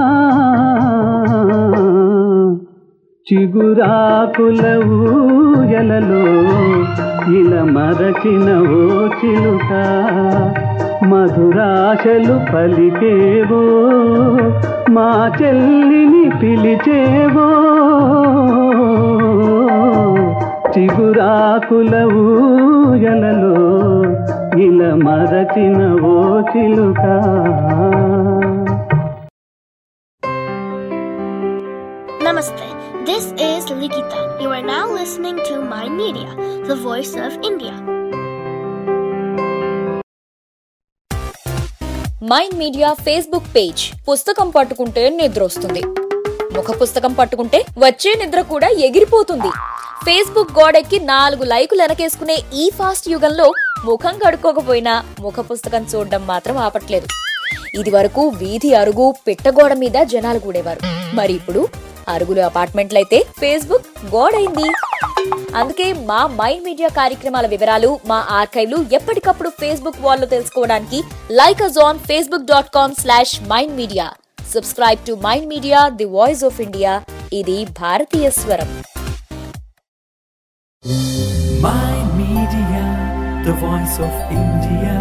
చిగురాకుల ఊయలలో ఇలా మరచిన ఓ చిలుక మధురాశలు పలికేవో మా చెల్లిని పిలిచేవో చిగురాకుల ఊయలలో ఇలా మరచిన ఓ చిలుక Namaste. This is Likita. You are now listening to My Media, the voice of India. Mind media Facebook page పుస్తకం పట్టుకుంటే నిద్ర వస్తుంది ముఖ పుస్తకం పట్టుకుంటే వచ్చే నిద్ర కూడా ఎగిరిపోతుంది ఫేస్బుక్ గోడెక్కి నాలుగు లైకులు వెనకేసుకునే ఈ ఫాస్ట్ యుగంలో ముఖం కడుక్కోకపోయినా ముఖ పుస్తకం చూడడం మాత్రం ఆపట్లేదు ఇది వరకు వీధి అరుగు పిట్టగోడ మీద జనాలు కూడేవారు మరి ఇప్పుడు అరుగులు అపార్ట్మెంట్లయితే ఫేస్బుక్ గోడైంది అందుకే మా మైండ్ మీడియా కార్యక్రమాల వివరాలు మా ఆర్కైవ్లు ఎప్పటికప్పుడు ఫేస్బుక్ వాల్లో తెలుసుకోవడానికి like us on Facebook dot com slash mind media subscribe to mind media the voice of India ఇది భారతీయ స్వరం My Media, the voice of India.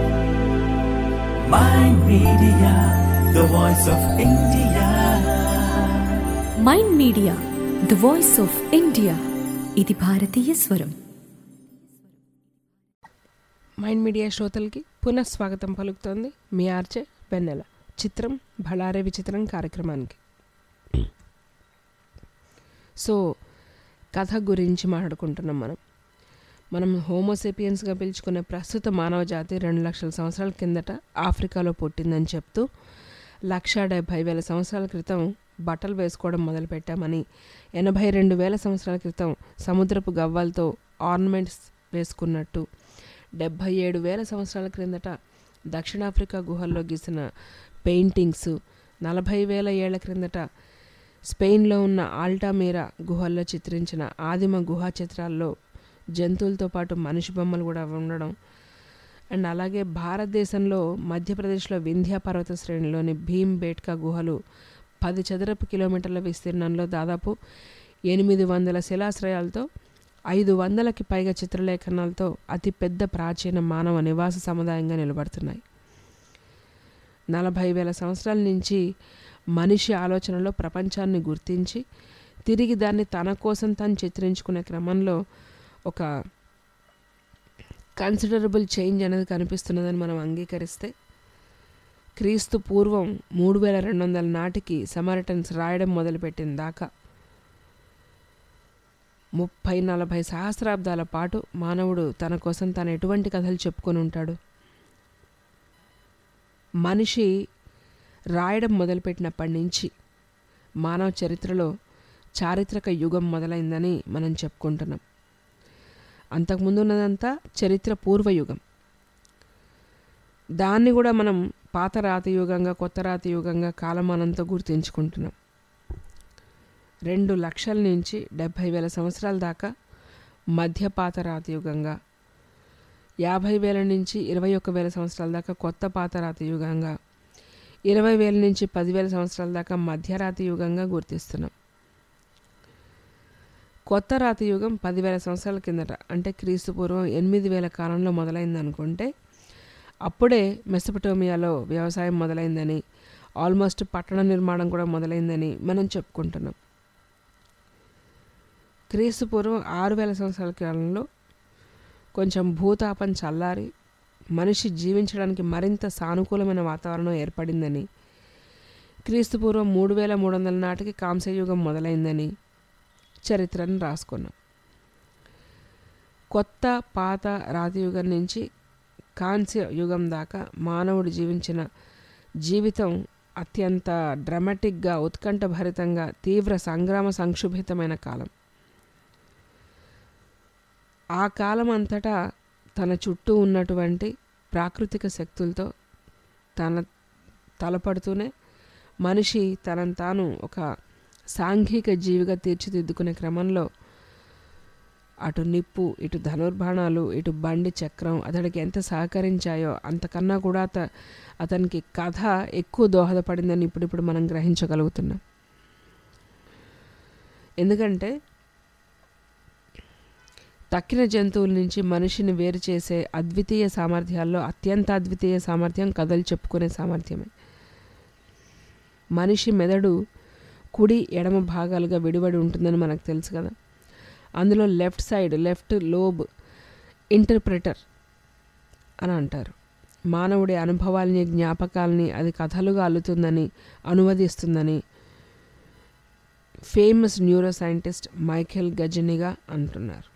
My Media, the voice of India. Mind media the voice of India ఇది భారతీయ స్వరం mind media శ్రోతలకి పునఃస్వాగతం పలుకుతోంది మీ ఆర్చే వెన్నెల చిత్రం బళారే విచిత్రం కార్యక్రమానికి సో కథ గురించి మాట్లాడుకుంటున్నాం మనం మనం హోమోసేపియన్స్గా పిలుచుకునే ప్రస్తుత మానవ జాతి రెండు లక్షల సంవత్సరాల కిందట ఆఫ్రికాలో పుట్టిందని చెప్తూ లక్ష డెబ్భై వేల సంవత్సరాల క్రితం బట్టలు వేసుకోవడం మొదలుపెట్టామని ఎనభై రెండు వేల సంవత్సరాల క్రితం సముద్రపు గవ్వలతో ఆర్నమెంట్స్ వేసుకున్నట్టు డెబ్భై ఏడు వేల సంవత్సరాల క్రిందట దక్షిణాఫ్రికా గుహల్లో గీసిన పెయింటింగ్స్ నలభై వేల ఏళ్ల క్రిందట స్పెయిన్లో ఉన్న ఆల్టామీరా గుహల్లో చిత్రించిన ఆదిమ గుహా చిత్రాల్లో జంతువులతో పాటు మనిషి బొమ్మలు కూడా ఉండడం అండ్ అలాగే భారతదేశంలో మధ్యప్రదేశ్లో వింధ్య పర్వత శ్రేణిలోని భీమ్ బేట్కా గుహలు పది చదరపు కిలోమీటర్ల విస్తీర్ణంలో దాదాపు ఎనిమిది వందల శిలాశ్రయాలతో ఐదు వందలకి పైగా చిత్రలేఖనాలతో అతి పెద్ద ప్రాచీన మానవ నివాస సముదాయంగా నిలబడుతున్నాయి నలభై వేల సంవత్సరాల నుంచి మనిషి ఆలోచనలో ప్రపంచాన్ని గుర్తించి తిరిగి దాన్ని తన కోసం తాను చిత్రించుకునే క్రమంలో ఒక కన్సిడరబుల్ చేంజ్ అనేది కనిపిస్తున్నదని మనం అంగీకరిస్తే క్రీస్తు పూర్వం మూడు వేల రెండు వందల నాటికి సమరిటన్స్ రాయడం మొదలుపెట్టిన దాకా ముప్పై నలభై సహస్రాబ్దాల పాటు మానవుడు తన కోసం తను ఎటువంటి కథలు చెప్పుకొని ఉంటాడు మనిషి రాయడం మొదలుపెట్టినప్పటి నుంచి మానవ చరిత్రలో చారిత్రక యుగం మొదలైందని మనం చెప్పుకుంటున్నాం అంతకుముందు ఉన్నదంతా చరిత్ర పూర్వయుగం దాన్ని కూడా మనం పాత రాతి యుగంగా కొత్త రాతి యుగంగా కాలమానంతో గుర్తించుకుంటున్నాం రెండు లక్షల నుంచి డెబ్భై వేల సంవత్సరాల దాకా మధ్య పాత రాతి యుగంగా యాభై వేల నుంచి ఇరవై ఒక్క వేల సంవత్సరాల దాకా కొత్త పాత రాతి యుగంగా ఇరవై వేల నుంచి పదివేల సంవత్సరాల దాకా మధ్యరాతి యుగంగా గుర్తిస్తున్నాం కొత్త రాతి యుగం పదివేల సంవత్సరాల కిందట అంటే క్రీస్తు పూర్వం ఎనిమిది వేల కాలంలో మొదలైంది అనుకుంటే అప్పుడే మెసపటోమియాలో వ్యవసాయం మొదలైందని ఆల్మోస్ట్ పట్టణ నిర్మాణం కూడా మొదలైందని మనం చెప్పుకుంటున్నాం క్రీస్తు పూర్వం ఆరు వేల సంవత్సరాల కాలంలో కొంచెం భూతాపం చల్లారి మనిషి జీవించడానికి మరింత సానుకూలమైన వాతావరణం ఏర్పడిందని క్రీస్తు పూర్వం మూడు వేల మూడు వందల నాటికి కాంస్యయుగం మొదలైందని చరిత్రను రాసుకున్నాం కొత్త పాత రాతియుగం నుంచి కాంస్య యుగం దాకా మానవుడు జీవించిన జీవితం అత్యంత డ్రమాటిక్గా ఉత్కంఠభరితంగా తీవ్ర సంగ్రామ సంక్షుభితమైన కాలం ఆ కాలం అంతటా తన చుట్టూ ఉన్నటువంటి ప్రాకృతిక శక్తులతో తన తలపడుతూనే మనిషి తనను తాను ఒక సాంఘిక జీవిగా తీర్చిదిద్దుకునే క్రమంలో అటు నిప్పు ఇటు ధనుర్బాణాలు ఇటు బండి చక్రం అతడికి ఎంత సహకరించాయో అంతకన్నా కూడా అత అతనికి కథ ఎక్కువ దోహదపడిందని ఇప్పుడిప్పుడు మనం గ్రహించగలుగుతున్నాం ఎందుకంటే తక్కిన జంతువుల నుంచి మనిషిని వేరు చేసే అద్వితీయ సామర్థ్యాల్లో అత్యంత అద్వితీయ సామర్థ్యం కథలు చెప్పుకునే సామర్థ్యమే మనిషి మెదడు కుడి ఎడమ భాగాలుగా విడివడి ఉంటుందని మనకు తెలుసు కదా అందులో left side left lobe interpreter అని అంటారు మానవుడి అనుభవాల్ని జ్ఞాపకాల్ని అది కథలుగా అల్లుతుందని అనువదిస్తుందని famous neuro scientist Michael Gazzaniga అంటున్నారు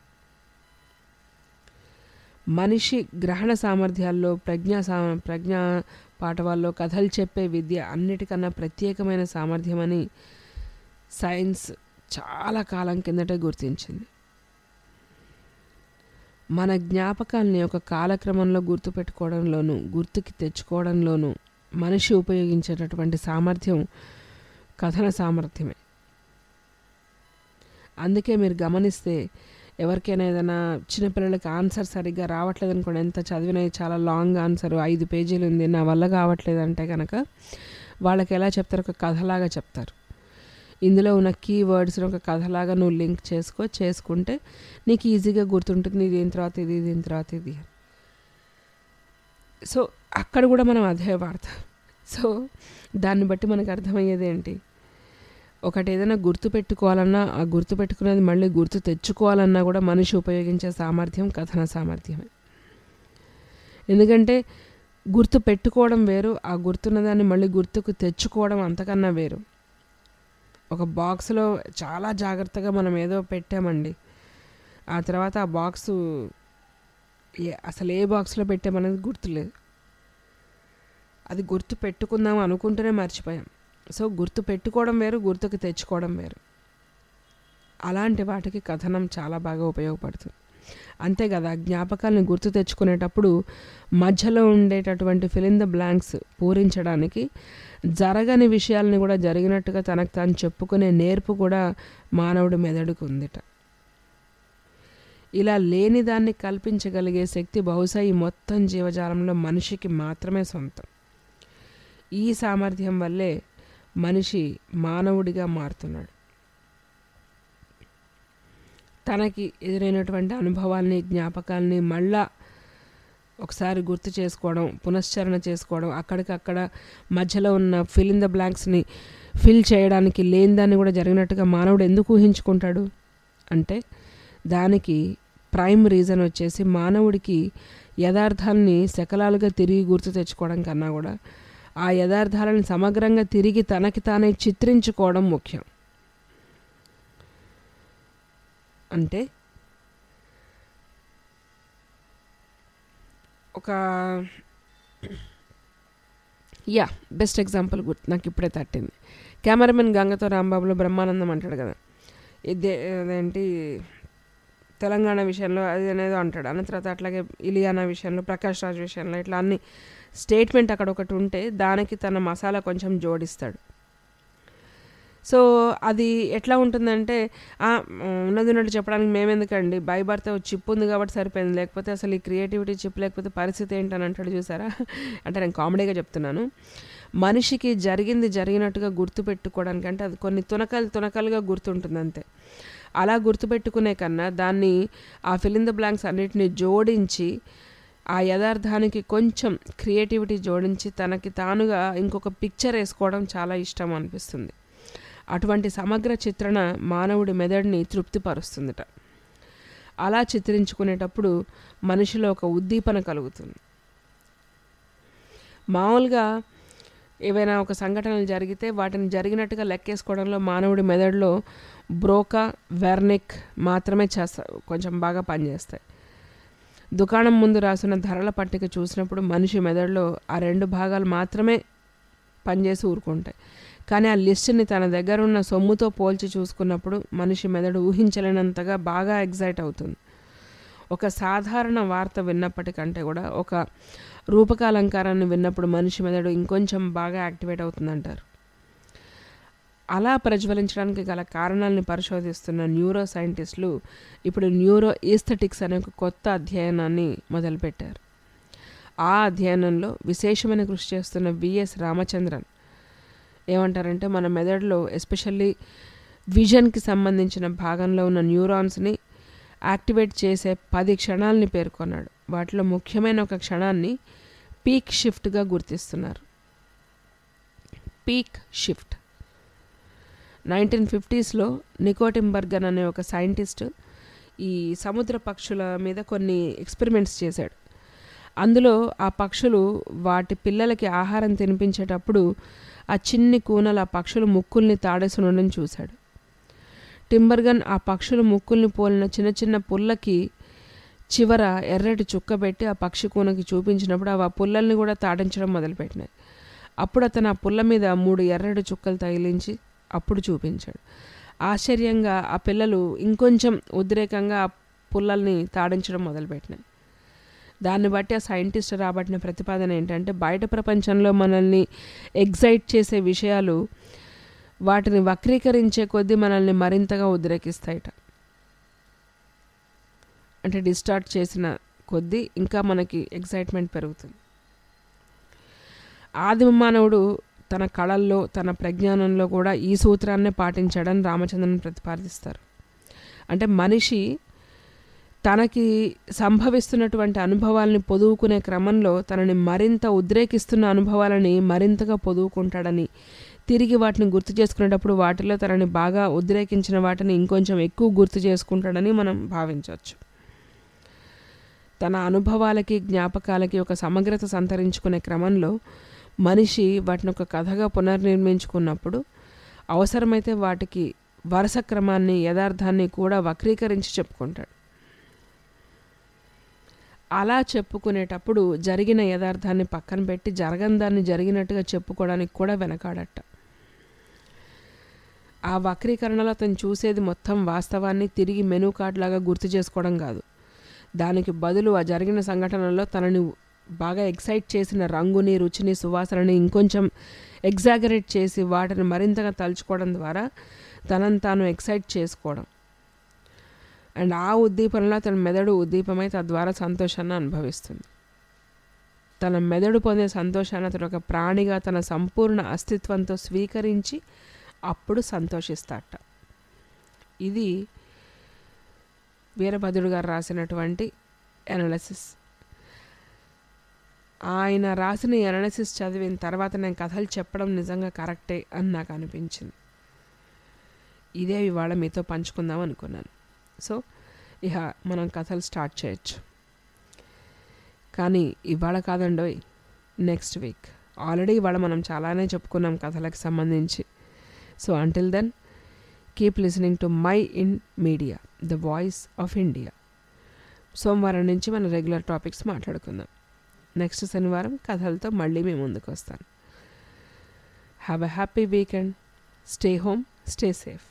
మనిషి గ్రహణ సామర్థ్యాల్లో ప్రజ్ఞా సా ప్రజ్ఞా పాఠవాల్లో కథలు చెప్పే విద్య అన్నిటికన్నా ప్రత్యేకమైన సామర్థ్యమని సైన్స్ చాలా కాలం కిందటే గుర్తించింది మన జ్ఞాపకాల్ని ఒక కాలక్రమంలో గుర్తుపెట్టుకోవడంలోనూ గుర్తుకి తెచ్చుకోవడంలోనూ మనిషి ఉపయోగించేటటువంటి సామర్థ్యం కథన సామర్థ్యమే అందుకే మీరు గమనిస్తే ఎవరికైనా ఏదైనా చిన్నపిల్లలకి ఆన్సర్ సరిగ్గా రావట్లేదు అనుకోండి ఎంత చదివినా చాలా లాంగ్ ఆన్సర్ ఐదు పేజీలు ఉంది నా వల్ల కావట్లేదు అంటే కనుక వాళ్ళకి ఎలా చెప్తారు ఒక కథలాగా చెప్తారు ఇందులో ఉన్న కీ వర్డ్స్ని ఒక కథలాగా నువ్వు లింక్ చేసుకో చేసుకుంటే నీకు ఈజీగా గుర్తుంటుంది దీని తర్వాత ఇది దీని తర్వాత ఇది సో అక్కడ కూడా మనం అదే వాడతాం సో దాన్ని బట్టి మనకు అర్థమయ్యేది ఏంటి ఒకటి ఏదైనా గుర్తు పెట్టుకోవాలన్నా ఆ గుర్తు పెట్టుకునేది మళ్ళీ గుర్తు తెచ్చుకోవాలన్నా కూడా మనిషి ఉపయోగించే సామర్థ్యం కథన సామర్థ్యమే ఎందుకంటే గుర్తు పెట్టుకోవడం వేరు ఆ గుర్తున్న దాన్ని మళ్ళీ గుర్తుకు తెచ్చుకోవడం అంతకన్నా వేరు ఒక బాక్స్లో చాలా జాగ్రత్తగా మనం ఏదో పెట్టామండి ఆ తర్వాత ఆ బాక్సు ఏ అసలు ఏ బాక్స్లో పెట్టామనేది గుర్తులేదు అది గుర్తు పెట్టుకుందాం అనుకుంటూనే మర్చిపోయాం సో గుర్తు పెట్టుకోవడం వేరు గుర్తుకు తెచ్చుకోవడం వేరు అలాంటి వాటికి కథనం చాలా బాగా ఉపయోగపడుతుంది అంతే కదా జ్ఞాపకాలను గుర్తు తెచ్చుకునేటప్పుడు మధ్యలో ఉండేటటువంటి ఫిలిన్ ద బ్లాంక్స్ పూరించడానికి జరగని విషయాలని కూడా జరిగినట్టుగా తనకు తాను చెప్పుకునే నేర్పు కూడా మానవుడి మెదడుకు ఉందిట ఇలా లేని దాన్ని కల్పించగలిగే శక్తి బహుశా ఈ మొత్తం జీవజాలంలో మనిషికి మాత్రమే సొంతం ఈ సామర్థ్యం వల్లే మనిషి మానవుడిగా మారుతున్నాడు తనకి ఎదురైనటువంటి అనుభవాల్ని జ్ఞాపకాల్ని మళ్ళా ఒకసారి గుర్తు చేసుకోవడం పునశ్చరణ చేసుకోవడం అక్కడికక్కడ మధ్యలో ఉన్న ఫిల్ ఇన్ ద బ్లాంక్స్ని ఫిల్ చేయడానికి లేని దాన్ని కూడా జరిగినట్టుగా మానవుడు ఎందుకు ఊహించుకుంటాడు అంటే దానికి ప్రైమ్ రీజన్ వచ్చేసి మానవుడికి యథార్థాన్ని శకలాలుగా తిరిగి గుర్తు తెచ్చుకోవడం కన్నా కూడా ఆ యథార్థాలను సమగ్రంగా తిరిగి తనకి తానే చిత్రించుకోవడం ముఖ్యం అంటే ఒక యా బెస్ట్ ఎగ్జాంపుల్ గుర్తు నాకు ఇప్పుడే తట్టింది కెమెరామెన్ గంగతో రాంబాబులో బ్రహ్మానందం అంటాడు కదా ఇదే అదేంటి తెలంగాణ విషయంలో అది అనేది అంటాడు అన్న తర్వాత అట్లాగే ఇలియానా విషయంలో ప్రకాష్ రాజ్ విషయంలో ఇట్లా అన్ని స్టేట్మెంట్ అక్కడ ఒకటి ఉంటే దానికి తన మసాలా కొంచెం జోడిస్తాడు సో అది ఎట్లా ఉంటుందంటే ఉన్నది ఉన్నట్టు చెప్పడానికి మేమెందుకండి బై బర్త్ చిప్ ఉంది కాబట్టి సరిపోయింది లేకపోతే అసలు ఈ క్రియేటివిటీ చిప్ లేకపోతే పరిస్థితి ఏంటని అంటాడు చూసారా అంటే నేను కామెడీగా చెప్తున్నాను మనిషికి జరిగింది జరిగినట్టుగా గుర్తు పెట్టుకోవడానికి అంటే అది కొన్ని తునకలు తునకలుగా గుర్తుంటుంది అంతే అలా గుర్తుపెట్టుకునే కన్నా దాన్ని ఆ ఫిలిన్ ద బ్లాంక్స్ అన్నిటిని జోడించి ఆ యథార్థానికి కొంచెం క్రియేటివిటీ జోడించి తనకి తానుగా ఇంకొక పిక్చర్ వేసుకోవడం చాలా ఇష్టం అనిపిస్తుంది అటువంటి సమగ్ర చిత్రణ మానవుడి మెదడుని తృప్తిపరుస్తుందట అలా చిత్రించుకునేటప్పుడు మనిషిలో ఒక ఉద్దీపన కలుగుతుంది మామూలుగా ఏవైనా ఒక సంఘటనలు జరిగితే వాటిని జరిగినట్టుగా లెక్కేసుకోవడంలో మానవుడి మెదడులో బ్రోకా వెర్నిక్ మాత్రమే చేస్తా కొంచెం బాగా పనిచేస్తాయి దుకాణం ముందు రాసిన ధరల పట్టిక చూసినప్పుడు మనిషి మెదడులో ఆ రెండు భాగాలు మాత్రమే పనిచేసి ఊరుకుంటాయి కానీ ఆ లిస్ట్ని తన దగ్గర ఉన్న సొమ్ముతో పోల్చి చూసుకున్నప్పుడు మనిషి మెదడు ఊహించలేనంతగా బాగా ఎగ్జైట్ అవుతుంది ఒక సాధారణ వార్త విన్నప్పటికంటే కూడా ఒక రూపకాలంకారాన్ని విన్నప్పుడు మనిషి మెదడు ఇంకొంచెం బాగా యాక్టివేట్ అవుతుందంటారు అలా ప్రజ్వలించడానికి గల కారణాలను పరిశోధిస్తున్న న్యూరో సైంటిస్టులు ఇప్పుడు న్యూరో ఈస్థెటిక్స్ అనే ఒక కొత్త అధ్యయనాన్ని మొదలుపెట్టారు ఆ అధ్యయనంలో విశేషమైన కృషి చేస్తున్న విఎస్ రామచంద్రన్ ఏమంటారంటే మన మెదడులో ఎస్పెషల్లీ విజన్కి సంబంధించిన భాగంలో ఉన్న న్యూరాన్స్ని యాక్టివేట్ చేసే పది క్షణాలని పేర్కొన్నాడు వాటిలో ముఖ్యమైన ఒక క్షణాన్ని పీక్ షిఫ్ట్గా గుర్తిస్తున్నారు పీక్ షిఫ్ట్ నైన్టీన్ ఫిఫ్టీస్లో నికోటింబర్గన్ అనే ఒక సైంటిస్ట్ ఈ సముద్ర పక్షుల మీద కొన్ని ఎక్స్పెరిమెంట్స్ చేశాడు అందులో ఆ పక్షులు వాటి పిల్లలకి ఆహారం తినిపించేటప్పుడు ఆ చిన్ని కూనలు ఆ పక్షుల ముక్కుల్ని తాడేసి ఉండడం చూశాడు టింబర్గన్ ఆ పక్షుల ముక్కుల్ని పోలిన చిన్న చిన్న పుల్లకి చివర ఎర్రటి చుక్క పెట్టి ఆ పక్షి కూనకి చూపించినప్పుడు అవి ఆ పుల్లల్ని కూడా తాడించడం మొదలుపెట్టినాయి అప్పుడు అతను ఆ పుల్ల మీద మూడు ఎర్రటి చుక్కలు తగిలించి అప్పుడు చూపించాడు ఆశ్చర్యంగా ఆ పిల్లలు ఇంకొంచెం ఉద్రేకంగా ఆ పుల్లల్ని తాడించడం మొదలుపెట్టినాయి దాన్ని బట్టి ఆ సైంటిస్ట్ రాబట్టిన ప్రతిపాదన ఏంటంటే బయట ప్రపంచంలో మనల్ని ఎగ్జైట్ చేసే విషయాలు వాటిని వక్రీకరించే కొద్దీ మనల్ని మరింతగా ఉద్రేకిస్తాయట అంటే డిస్టార్ట్ చేసిన కొద్దీ ఇంకా మనకి ఎగ్జైట్మెంట్ పెరుగుతుంది ఆదిమ మానవుడు తన కళల్లో తన ప్రజ్ఞానంలో కూడా ఈ సూత్రాన్నే పాటించాడని రామచంద్రన్ ప్రతిపాదిస్తారు అంటే మనిషి తనకి సంభవిస్తున్నటువంటి అనుభవాలని పొదువుకునే క్రమంలో తనని మరింత ఉద్రేకిస్తున్న అనుభవాలని మరింతగా పొదువుకుంటాడని తిరిగి వాటిని గుర్తు చేసుకునేటప్పుడు వాటిలో తనని బాగా ఉద్రేకించిన వాటిని ఇంకొంచెం ఎక్కువ గుర్తు చేసుకుంటాడని మనం భావించవచ్చు తన అనుభవాలకి జ్ఞాపకాలకి ఒక సమగ్రత సంతరించుకునే క్రమంలో మనిషి వాటిని ఒక కథగా పునర్నిర్మించుకున్నప్పుడు అవసరమైతే వాటికి వరుస క్రమాన్ని యథార్థాన్ని కూడా వక్రీకరించి చెప్పుకుంటాడు అలా చెప్పుకునేటప్పుడు జరిగిన యథార్థాన్ని పక్కన పెట్టి జరగని దాన్ని జరిగినట్టుగా చెప్పుకోవడానికి కూడా వెనకాడట ఆ వక్రీకరణలో అతను చూసేది మొత్తం వాస్తవాన్ని తిరిగి మెనూ కార్డ్ లాగా గుర్తు చేసుకోవడం కాదు దానికి బదులు ఆ జరిగిన సంఘటనలో తనని బాగా ఎక్సైట్ చేసిన రంగుని రుచిని సువాసనని ఇంకొంచెం ఎగ్జాగరేట్ చేసి వాటిని మరింతగా తలుచుకోవడం ద్వారా తనని తాను ఎక్సైట్ చేసుకోవడం అండ్ ఆ ఉద్దీపనలో తన మెదడు ఉద్దీపమై తద్వారా సంతోషాన్ని అనుభవిస్తుంది తన మెదడు పొందే సంతోషాన్ని అతడు ఒక ప్రాణిగా తన సంపూర్ణ అస్తిత్వంతో స్వీకరించి అప్పుడు సంతోషిస్తాట ఇది వీరభద్రుడు గారు రాసినటువంటి ఎనాలసిస్ ఆయన రాసిన ఎనాలసిస్ చదివిన తర్వాత నేను కథలు చెప్పడం నిజంగా కరెక్టే అని నాకు అనిపించింది ఇదే ఇవాళ మీతో పంచుకుందాం అనుకున్నాను సో ఇక మనం కథలు స్టార్ట్ చేయొచ్చు కానీ ఇవాళ కాదండోయ్ నెక్స్ట్ వీక్ ఆల్రెడీ ఇవాళ మనం చాలానే చెప్పుకున్నాం కథలకు సంబంధించి so until then keep listening to mind media the voice of India సోమవారం నుంచి మన రెగ్యులర్ టాపిక్స్ మాట్లాడుకుందాం నెక్స్ట్ శనివారం కథలతో మళ్ళీ మేము ముందుకు వస్తాను have a happy weekend stay home stay safe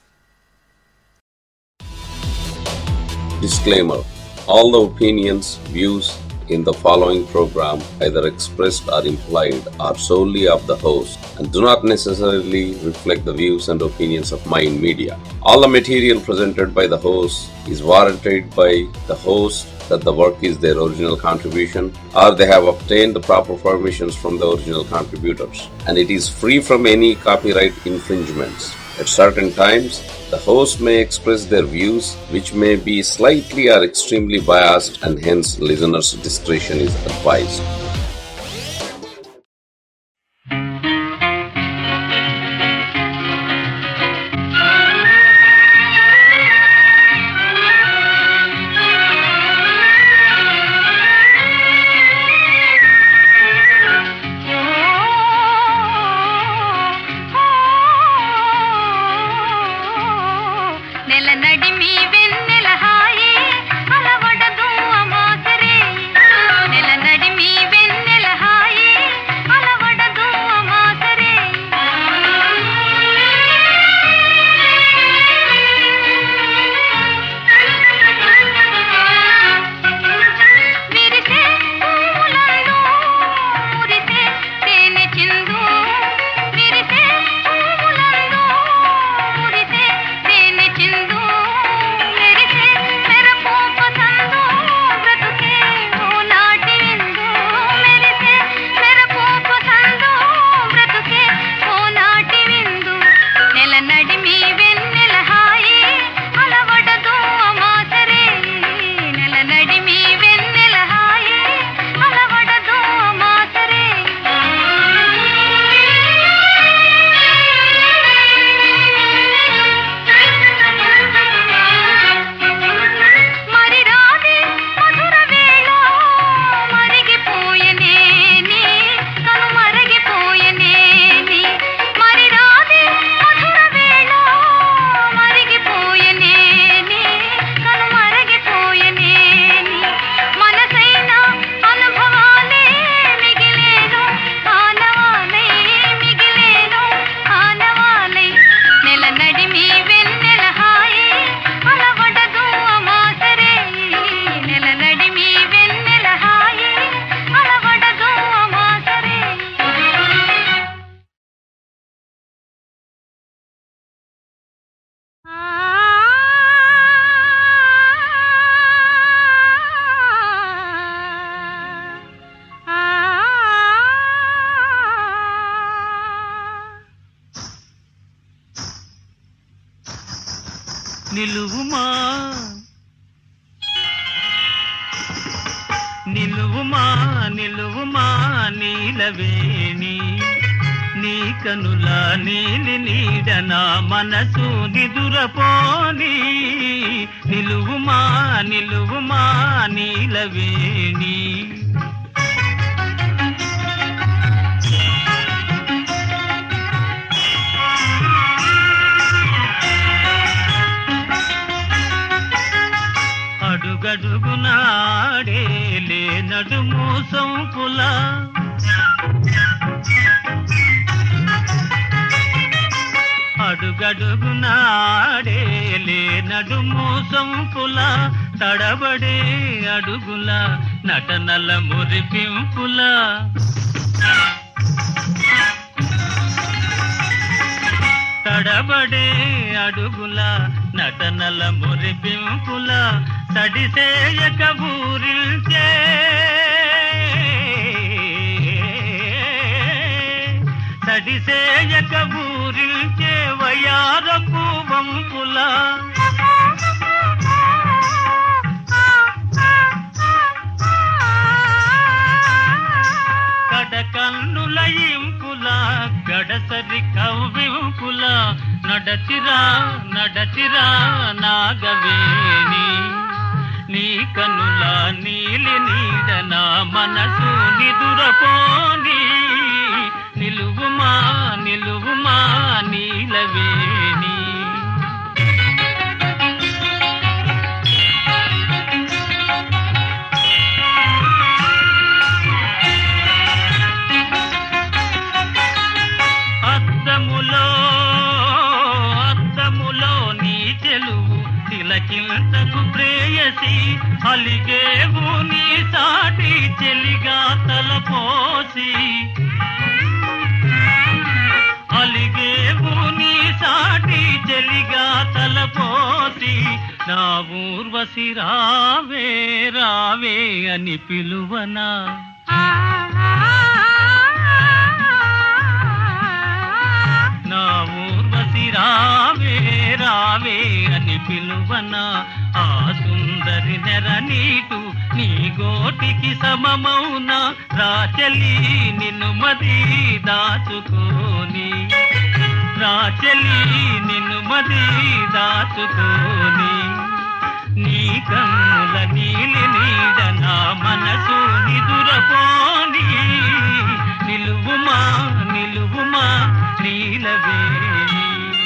Disclaimer All the opinions, views in the following program, either expressed or implied, are solely of the host and do not necessarily reflect the views and opinions of Mind Media. All the material presented by the host is warranted by the host that the work is their original contribution or they have obtained the proper permissions from the original contributors and it is free from any copyright infringements. At certain times, the host may express their views, which may be slightly or extremely biased, and hence listeners' discretion is advised. నిలువుమా నిలువుమా నిలువుమా నీలవేణి నీ కనుల నీలి నీడ నా మనసు నిదురపోని నిలువుమా నిలువుమా నీలవేణి అడుగడుగునాడే లే నడుము సొంపులా అడుగడుగునాడే లే నడుము సొంపుల తడబడే అడుగుల నటనల మురిపింపుల తడబడే అడుగుల నటనల మురిపింపుల తడిసేయక ఊరిల్చే తడిసేయక ఊరిల్చే వయారపు వంపుల కడకన్నుల ఇంపుల గడసరి కవ్వింపుల నడచిరా నడచిరా నాగవేణి నీ కనుల నీలి నీడ నా మనసు నిదురపోని నిలువుమా నిలువుమా నీలవేణి అద్దములో అద్దములో నీ చెలువు తిలకింతకు ప్రేయసి అలిగేవు నీ సాటి చెలిగా తలపోసి అలిగేవు నీ సాటి చెలిగా తలపోసి నా ఊర్వశి రావే రావే అని పిలువనా నా ఊర్వశి రావే రావే అని పిలువన ఆ సుందరి నెర నీటు నీ గోటికి సమమౌన రాచలి నిన్ను మది దాచుకోని రాచలి నిన్ను మది దాచుకోని నీ కన్నుల నీలి నీడ నా మనసు నిదురపోని నిలువుమా నిలువుమా నీలవేణి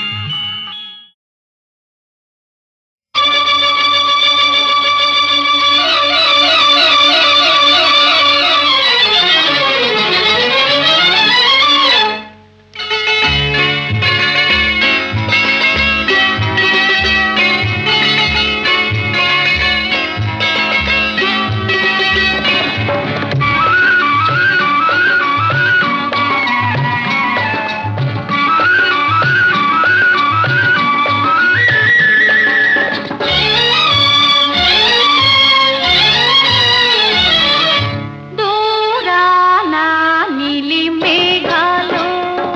దూరాన నీలి మేఘాలు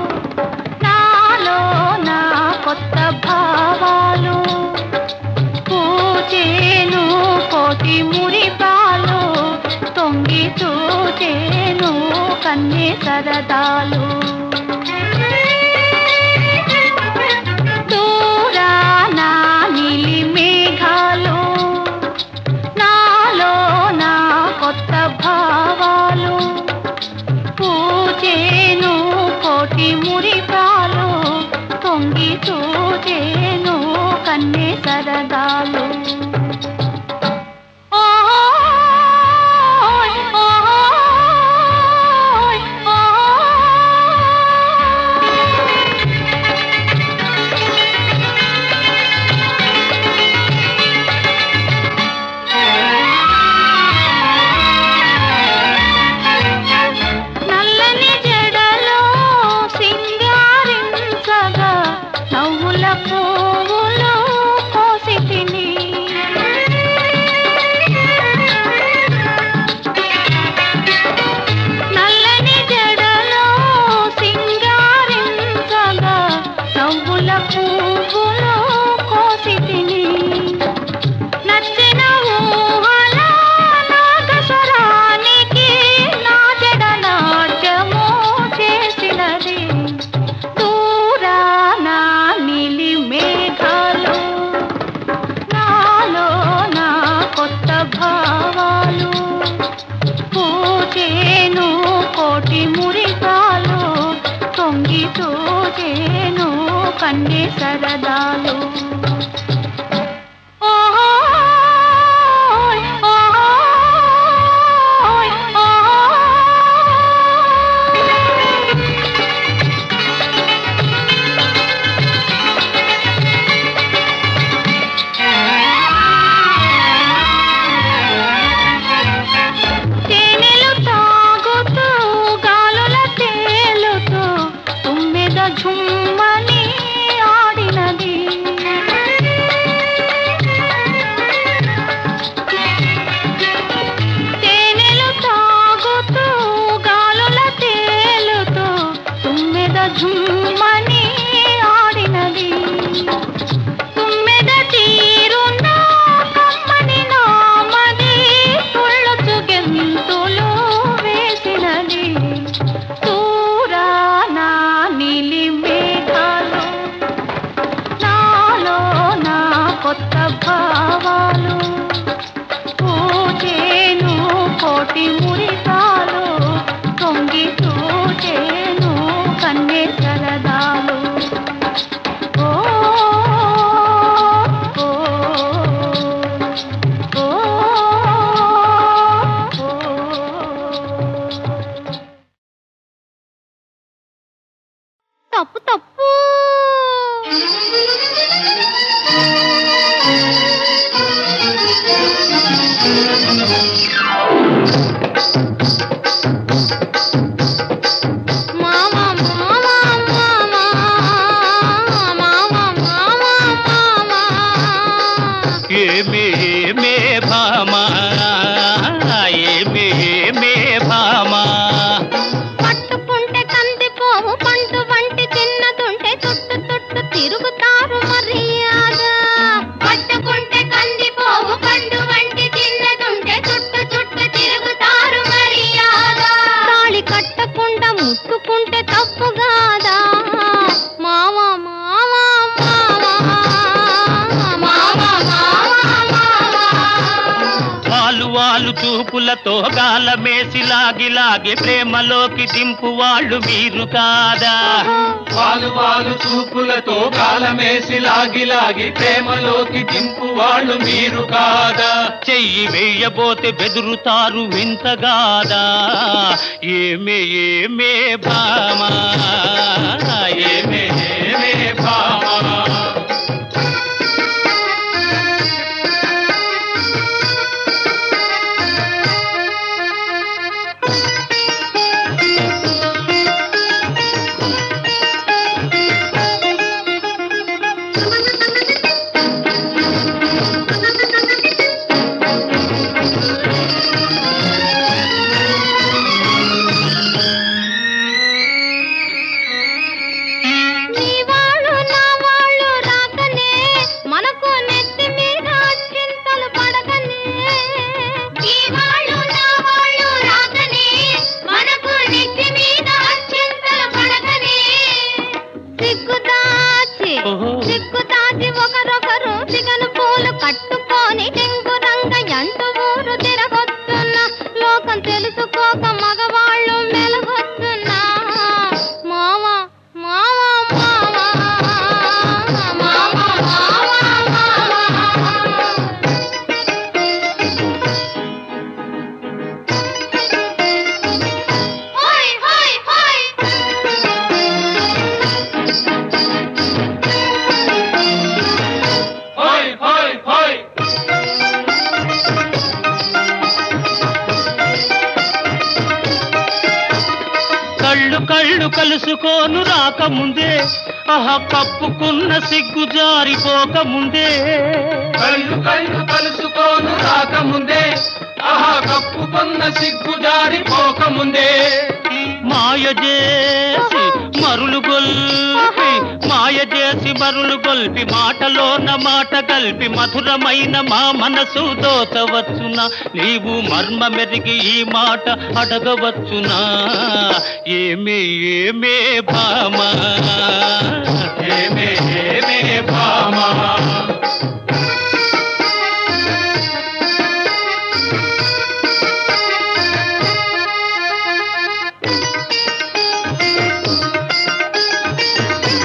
నాలో నా కొత్త భావాలు పూచేను కోటి మురిపాలు తొంగి చూచేను కన్నే సరదాలు దూరాన నీలి మేఘాలు నాలో నా కొత్త భావాలు పూచేను కోటి మురిపాలు తొంగి చూచేను కన్నే సరదాలు ఓయ్ ఓయ్ ఓయ్ తోచేను కన్నే సరదాలు ఓహోయ్, ఓహోయ్, తేనెలు తాగుతూ గాలుల తేలుతూ తుమ్మెద ఝుమ్మని ఆడినది తేనెలు తాగుతూ గాలుల తేలుతూ తుమ్మెద ఝుమ్మని ఆడినది తుమ్మెద తీరున కమ్మని నామది తుళ్ళొచ్చు గెంతులు వేసినది దూరాన నీలి మేఘాలు నాలో నా కొత్త భావాలు పూచేను కోటి మురికాలు తొంగి చూచేను కన్నే సరదాలు ఓ ఓ ఓ తప్పు తప్పు మామా మామా మామా మామా మామా మామా ఏమే ఏమే భామా ఏమే ఏమే భామా పట్టుకుంటే కందిపోవు పండు వంటి చిన్నదుంటే చుట్టు చుట్టు తిరుగుతారు మర్యాద పట్టుకుంటే కందిపోవు పండు వంటి చిన్నదుంటే చుట్టు చుట్టు తిరుగుతారు మర్యాద తాళి కట్టకుండా ముట్టుకుంటే తప్పు కాదా మావా మావా మావా మావా మావా వాలు వాలు చూపులతో గాలమేసి లాగి లాగి ప్రేమలోకి దింపు వాళ్ళు మీరు కాదా వాలు వాలు చూపులతో కాలమేసి లాగి లాగి ప్రేమలోకి దింపు వాళ్ళు మీరు కాదా చెయ్యి వేయబోతే బెదురుతారు వింతగాదా ఏమే ఏమే భామా ఏమే ఏమే భామా నీ వాళ్ళు నా వాళ్ళు రాకనే మనకు నెత్తి మీద చింతలు పడకనే నీ వాళ్ళు నా వాళ్ళు రాకనే మనకు నెత్తి మీద చింతలు పడకనే సిగ్గుదాచి సిగ్గుదాచి ఒకరొకరు సిగను పూలు కట్టుకొని టెంగు రంగ ఎంటు ఊరు తిరగొస్తున్నా లోకం తెలుసుకోక మగవాళ్ళు మెలగొస్తున్నా మావా మావా మావా మావా మావా హోయ్ హోయ్ హోయ్ హోయ్ హోయ్ హోయ్ కళ్ళు కళ్ళు కలుసుకోను రాకముందే ఆహ కప్పుకున్న సిగ్గు జారిపోకముందే కళ్ళు కళ్ళు కలుసుకోను రాకముందే ఆహా కప్పుకున్న సిగ్గు జారిపోకముందే మాయ చేసి మరులు గొల్పి మాయ చేసి మరులు గొల్పి మాటలోన మాట కలిపి మధురమైన మా మనసు దోచవచ్చునా నీవు మర్మ మెరిగి ఈ మాట అడగవచ్చునా ఏమే ఏమే భామా ఏమే ఏమే భామా ఆ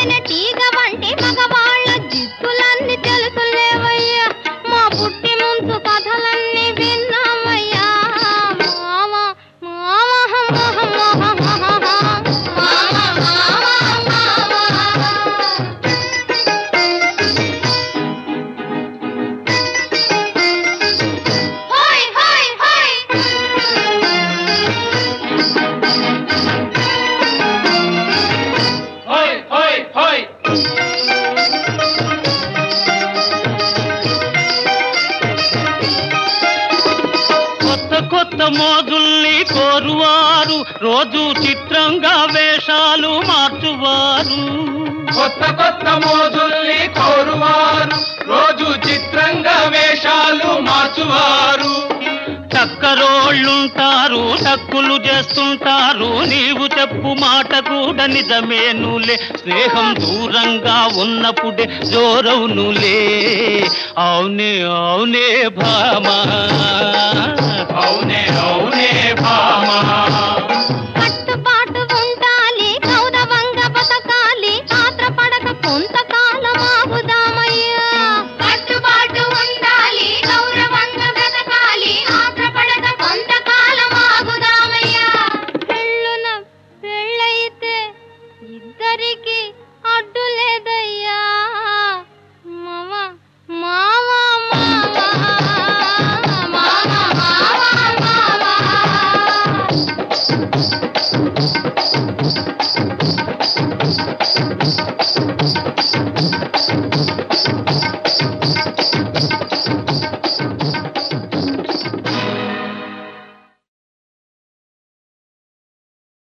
తేనె తీగ వంటి మగవాళ్ళ జిత్తులన్నీ తెలుసులేవయ్యా మా పుట్టి ముందు కథలన్నీ విన్నామయ్యా మావా హోయ్ హోయ్ హోయ్ హోయ్ హోయ్ హోయ్ కొత్త కొత్త మోజుల్ని కోరువారు రోజు చిత్రంగా వేషాలు మార్చువారు కొత్త కొత్త మోజుల్ని కోరువారు రోజు చిత్రంగా వేషాలు మార్చువారు చక్కరోళ్ళుంటారు టక్కులు చేస్తుంటారు నీవు చెప్పు మాట కూడా నిజమేనులే స్నేహం దూరంగా ఉన్నప్పుడే జోరవునులే అవునే అవునే భామా అవునే అవునే భామా కట్టుబాటు ఉండాలి గౌరవంగా బతకాలి ఆత్రపడక కొంతకాలం